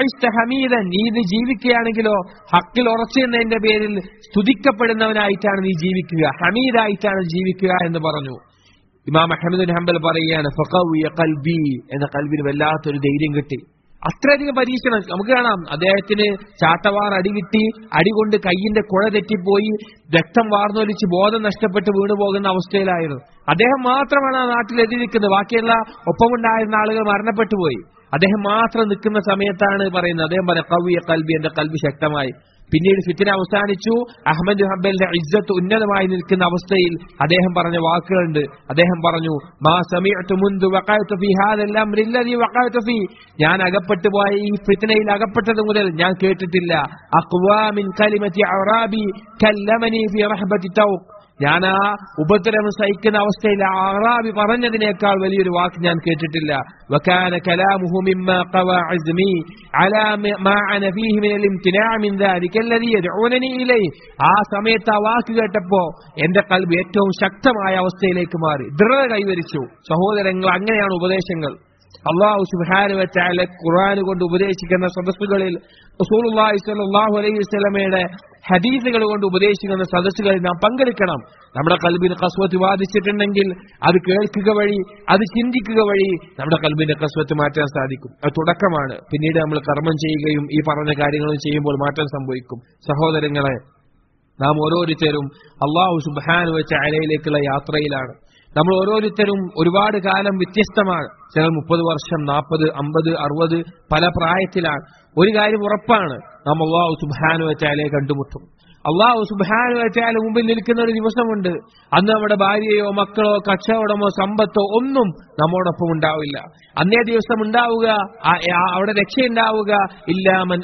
ഹമീദൻ നീ ഇത് ജീവിക്കുകയാണെങ്കിലോ ഹക്കിൽ ഉറച്ചെന്നതിന്റെ പേരിൽ സ്തുതിക്കപ്പെടുന്നവനായിട്ടാണ് നീ ജീവിക്കുക ഹമീദായിട്ടാണ് ജീവിക്കുക എന്ന് പറഞ്ഞു ഇമാം അഹമ്മദ് ഹംബൽ പറയുകയാണ് ഫഖവിയ കൽബി എന്ന കൽബിന് വല്ലാത്തൊരു ധൈര്യം കിട്ടി അത്രയധികം പരീക്ഷണം നമുക്ക് കാണാം അദ്ദേഹത്തിന് ചാട്ടവാർ അടി കിട്ടി അടി കൊണ്ട് കയ്യിന്റെ കുഴ തെറ്റിപ്പോയി രക്തം വാർന്നൊലിച്ച് ബോധം നഷ്ടപ്പെട്ട് വീണു പോകുന്ന അവസ്ഥയിലായിരുന്നു അദ്ദേഹം മാത്രമാണ് ആ നാട്ടിൽ എതിരിക്കുന്നത് ബാക്കിയുള്ള ഒപ്പമുണ്ടായിരുന്ന ആളുകൾ മരണപ്പെട്ടു പോയി അദ്ദേഹം മാത്രം നിൽക്കുന്ന സമയത്താണ് പറയുന്നത് അദ്ദേഹം പറയാം കവിയ കൽബി എന്റെ കൽബി ശക്തമായി പിന്നീട് ഫിത്തിന അവസാനിച്ചു അഹമ്മദ് ഹബ്ബലിന്റെ ഇജ്ജത്ത് ഉന്നതമായി നിൽക്കുന്ന അവസ്ഥയിൽ അദ്ദേഹം പറഞ്ഞ വാക്കുകളുണ്ട് അദ്ദേഹം പറഞ്ഞു മാ സമീഅതു മുൻദു വഖഅതു ഫീ ഹാദൽ അംരി അല്ലദി വഖഅതു ഫീ ഞാൻ അകപ്പെട്ടു പോയ ഈ ഫിത്നയിൽ അകപ്പെട്ടത് മുതൽ ഞാൻ കേട്ടിട്ടില്ല അഖ്വാ മിൻ കലിമത്തി അറാബി കല്ലമനി ഫീ റഹബത്തി തൗഖ് ഞാൻ ആ ഉപദ്രവം സഹിക്കുന്ന അവസ്ഥയിൽ ആ അറാബി പറഞ്ഞതിനേക്കാൾ വലിയൊരു വാക്ക് ഞാൻ കേട്ടിട്ടില്ല وكان كلامه مما قوى عزمي على ما انا فيه من الامتناع من ذلك الذي يدعونني اليه ആ സമയത്ത് ആ വാക്ക് കേട്ടപ്പോ എന്റെ കൽബ് ഏറ്റവും ശക്തമായ അവസ്ഥയിലേക്ക് മാറി ദൃഢത കൈവരിച്ചു സഹോദരങ്ങൾ അങ്ങനെയാണ് ഉപദേശങ്ങൾ അള്ളാഹു സുബാനുവറ്റാലെ ഖുർആൻ കൊണ്ട് ഉപദേശിക്കുന്ന സദസ്സുകളിൽ റസൂലുള്ളാഹി സ്വല്ലല്ലാഹു അലൈഹി വസല്ലമയുടെ ഹദീസുകൾ കൊണ്ട് ഉപദേശിക്കുന്ന സദസ്സുകളിൽ നാം പങ്കെടുക്കണം നമ്മുടെ കൽബിന് കസ്വത്ത് ബാധിച്ചിട്ടുണ്ടെങ്കിൽ അത് കേൾക്കുക വഴി അത് ചിന്തിക്കുക വഴി നമ്മുടെ കൽബിന്റെ കസ്വത്ത് മാറ്റാൻ സാധിക്കും അത് തുടക്കമാണ് പിന്നീട് നമ്മൾ കർമ്മം ചെയ്യുകയും ഈ പറഞ്ഞ കാര്യങ്ങളും ചെയ്യുമ്പോൾ മാറ്റം സംഭവിക്കും സഹോദരങ്ങളെ നാം ഓരോരുത്തരും അള്ളാഹു സുബാനു വെച്ച അലയിലേക്കുള്ള യാത്രയിലാണ് നമ്മൾ ഓരോരുത്തരും ഒരുപാട് കാലം വ്യത്യസ്തമാണ് ചിലർ മുപ്പത് വർഷം നാൽപ്പത് അമ്പത് അറുപത് പല പ്രായത്തിലാണ് ഒരു കാര്യം ഉറപ്പാണ് നാം അള്ളാഹു സുബാനു വെച്ചാലേ കണ്ടുമുട്ടും അള്ളാഹു സുബാനു വെച്ചാൽ മുമ്പിൽ നിൽക്കുന്ന ഒരു ദിവസമുണ്ട് അന്ന് നമ്മുടെ ഭാര്യയോ മക്കളോ കച്ചവടമോ സമ്പത്തോ ഒന്നും നമ്മോടൊപ്പം ഉണ്ടാവില്ല അന്നേ ദിവസം ഉണ്ടാവുക അവിടെ രക്ഷയുണ്ടാവുക ഇല്ലാമൻ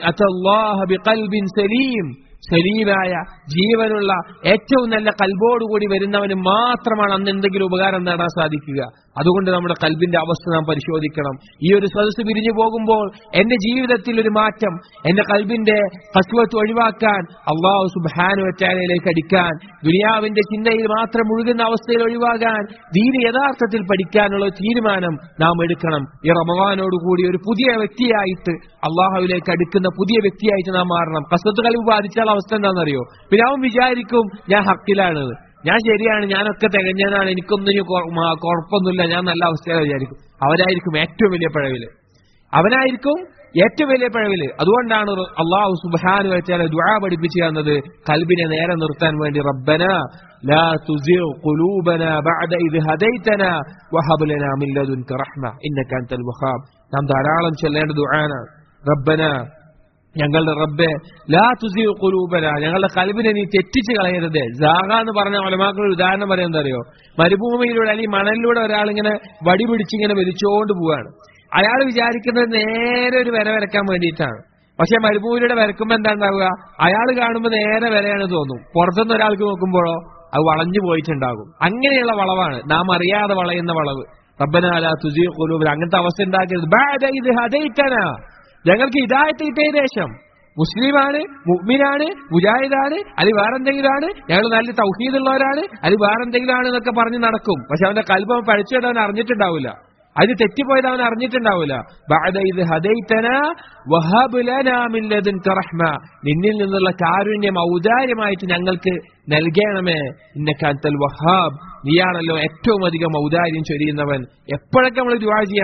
ബിഖൽബിൻ സലീം സലീമായ ജീവനുള്ള ഏറ്റവും നല്ല കൽബോടുകൂടി വരുന്നവന് മാത്രമാണ് അന്ന് എന്തെങ്കിലും ഉപകാരം നേടാൻ സാധിക്കുക അതുകൊണ്ട് നമ്മുടെ കൽബിന്റെ അവസ്ഥ നാം പരിശോധിക്കണം ഈ ഒരു സദസ്സ് പിരിഞ്ഞു പോകുമ്പോൾ എന്റെ ജീവിതത്തിൽ ഒരു മാറ്റം എന്റെ കൽബിന്റെ കസ്വത്ത് ഒഴിവാക്കാൻ അള്ളാഹു സുബാനുവറ്റാനയിലേക്ക് അടിക്കാൻ ദുനിയാവിന്റെ ചിന്തയിൽ മാത്രം മുഴുകുന്ന അവസ്ഥയിൽ ഒഴിവാകാൻ ദീന് യഥാർത്ഥത്തിൽ പഠിക്കാനുള്ള തീരുമാനം നാം എടുക്കണം ഈ റമവാനോടുകൂടി ഒരു പുതിയ വ്യക്തിയായിട്ട് അള്ളാഹുവിലേക്ക് അടുക്കുന്ന പുതിയ വ്യക്തിയായിട്ട് നാം മാറണം കസ്വത്ത് കൽബ് ബാധിച്ചാൽ അവസ്ഥ എന്താണെന്നറിയോ പിന്നെ അവൻ വിചാരിക്കും ഞാൻ ഹക്കിലാണ് ഞാൻ ശരിയാണ് ഞാനൊക്കെ തികഞ്ഞതാണ് എനിക്കൊന്നും കുഴപ്പമൊന്നുമില്ല ഞാൻ നല്ല അവസ്ഥയാണ് വിചാരിക്കും അവരായിരിക്കും ഏറ്റവും വലിയ പിഴവില് അവനായിരിക്കും ഏറ്റവും വലിയ പിഴവില് അതുകൊണ്ടാണ് അള്ളാഹു സുബാനു വെച്ചാൽ ദുആ പഠിപ്പിച്ചു തന്നത് കൽബിനെ നേരെ നിർത്താൻ വേണ്ടി റബ്ബന لا تزغ قلوبنا بعد إذ هديتنا وهب لنا من لدنك رحمة إنك أنت الوهاب നാം ധാരാളം ചൊല്ലേണ്ട ദുആനാണ് റബ്ബന ഞങ്ങളുടെ റബ്ബെ ലാ തുസി കുലൂബന ഞങ്ങളുടെ കൽബിനെ നീ തെറ്റിച്ച് കളയരുത് ജാഗ എന്ന് പറഞ്ഞ ഒലമാക്കൾ ഒരു ഉദാഹരണം പറയുന്നത് അറിയോ മരുഭൂമിയിലൂടെ അല്ലെങ്കിൽ മണലിലൂടെ ഒരാൾ ഇങ്ങനെ വടി പിടിച്ചിങ്ങനെ വലിച്ചുകൊണ്ട് പോവാണ് അയാൾ വിചാരിക്കുന്നത് നേരെ ഒരു വര വരക്കാൻ വേണ്ടിയിട്ടാണ് പക്ഷെ മരുഭൂമിയിലൂടെ വരക്കുമ്പോ എന്താ ഉണ്ടാവുക അയാൾ കാണുമ്പോൾ നേരെ വരയാണ് തോന്നും പുറത്തുനിന്ന് ഒരാൾക്ക് നോക്കുമ്പോഴോ അത് വളഞ്ഞു പോയിട്ടുണ്ടാകും അങ്ങനെയുള്ള വളവാണ് നാം അറിയാതെ വളയുന്ന വളവ് റബ്ബനാല തുജി കുലൂബിൽ അങ്ങനത്തെ അവസ്ഥ ഉണ്ടാക്കരുത് ബാദ ഇത് ഹദൈത്തന ഞങ്ങൾക്ക് ഇതായത്ത് കിട്ടിയ ശേഷം മുസ്ലിമാണ് മുഗ്മിനാണ് മുജാഹിദാണ് അല്ലെങ്കിൽ വേറെന്തെങ്കിലും ആണ് ഞങ്ങൾ നല്ല തൗഹീദുള്ളവരാണ് അല്ലെങ്കിൽ വേറെന്തെങ്കിലും ആണ് എന്നൊക്കെ പറഞ്ഞ് നടക്കും പക്ഷെ അവന്റെ കൽപ്പം പഠിച്ചിട്ട് അവൻ അറിഞ്ഞിട്ടുണ്ടാവില്ല അത് തെറ്റിപ്പോയത് അവൻ അറിഞ്ഞിട്ടുണ്ടാവില്ല ബഅദ ഇത് ഹദൈതന വഹബ് ലനാ മിൻ ലദുൻക റഹ്മ നിന്നിൽ നിന്നുള്ള കാരുണ്യം ഔദാര്യമായിട്ട് ഞങ്ങൾക്ക് നൽകണമേ ഇന്നക അൻതൽ വഹാബ് നീയാണല്ലോ ഏറ്റവും അധികം ഔദാര്യം ചൊരിയുന്നവൻ എപ്പോഴൊക്കെ നമ്മൾ ദുആ ചെയ്യണം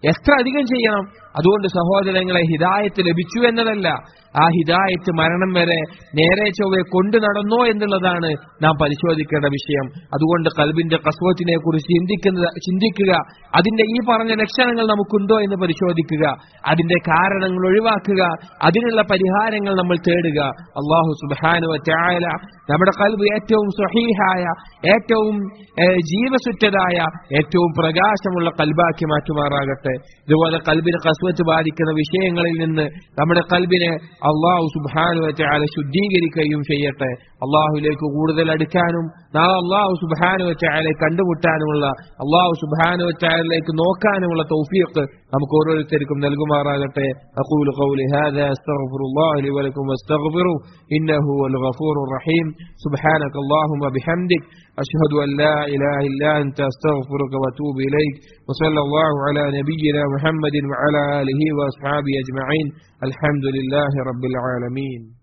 എത്ര അധികം ചെയ്യണം അതുകൊണ്ട് സഹോദരങ്ങളെ ഹിദായത്ത് ലഭിച്ചു എന്നതല്ല ആ ഹിദായത്ത് മരണം വരെ നേരെ ചൊവ്വെ കൊണ്ടു നടന്നോ എന്നുള്ളതാണ് നാം പരിശോധിക്കേണ്ട വിഷയം അതുകൊണ്ട് കൽബിന്റെ കസ്വത്തിനെ കുറിച്ച് ചിന്തിക്കുന്ന ചിന്തിക്കുക അതിന്റെ ഈ പറഞ്ഞ ലക്ഷണങ്ങൾ നമുക്കുണ്ടോ എന്ന് പരിശോധിക്കുക അതിന്റെ കാരണങ്ങൾ ഒഴിവാക്കുക അതിനുള്ള പരിഹാരങ്ങൾ നമ്മൾ തേടുക അള്ളാഹു സുബാനു ചായാല നമ്മുടെ കൽബ് ഏറ്റവും സ്വഹീഹായ ഏറ്റവും ഏഹ്, ജീവസുറ്റതായ ഏറ്റവും പ്രകാശമുള്ള കൽബാക്കി മാറ്റുമാറാകട്ടെ ഇതുപോലെ കൽബിന് കസ്വത്ത് ബാധിക്കുന്ന വിഷയങ്ങളിൽ നിന്ന് നമ്മുടെ കൽബിനെ അള്ളാഹു സുബാനു ചായാല ശുദ്ധീകരിക്കുകയും ചെയ്യട്ടെ അള്ളാഹുലേക്ക് കൂടുതൽ അടുക്കാനും നാളെ അള്ളാഹു സുബാനു ചായാലെ കണ്ടുമുട്ടാനുമുള്ള അള്ളാഹു സുബാനു ചായാലിലേക്ക് നോക്കാനുമുള്ള തൗഫീഖ് നമുക്ക് ഓരോരുത്തർക്കും നൽകുമാറാകട്ടെ أقول قولي هذا أستغفر الله لي ولكم واستغفروا إنه هو الغفور الرحيم سبحانك اللهم بحمدك أشهد أن لا إله إلا أنت أستغفرك وأتوب إليك وصلى الله على نبينا محمد وعلى آله وأصحابه أجمعين الحمد لله رب العالمين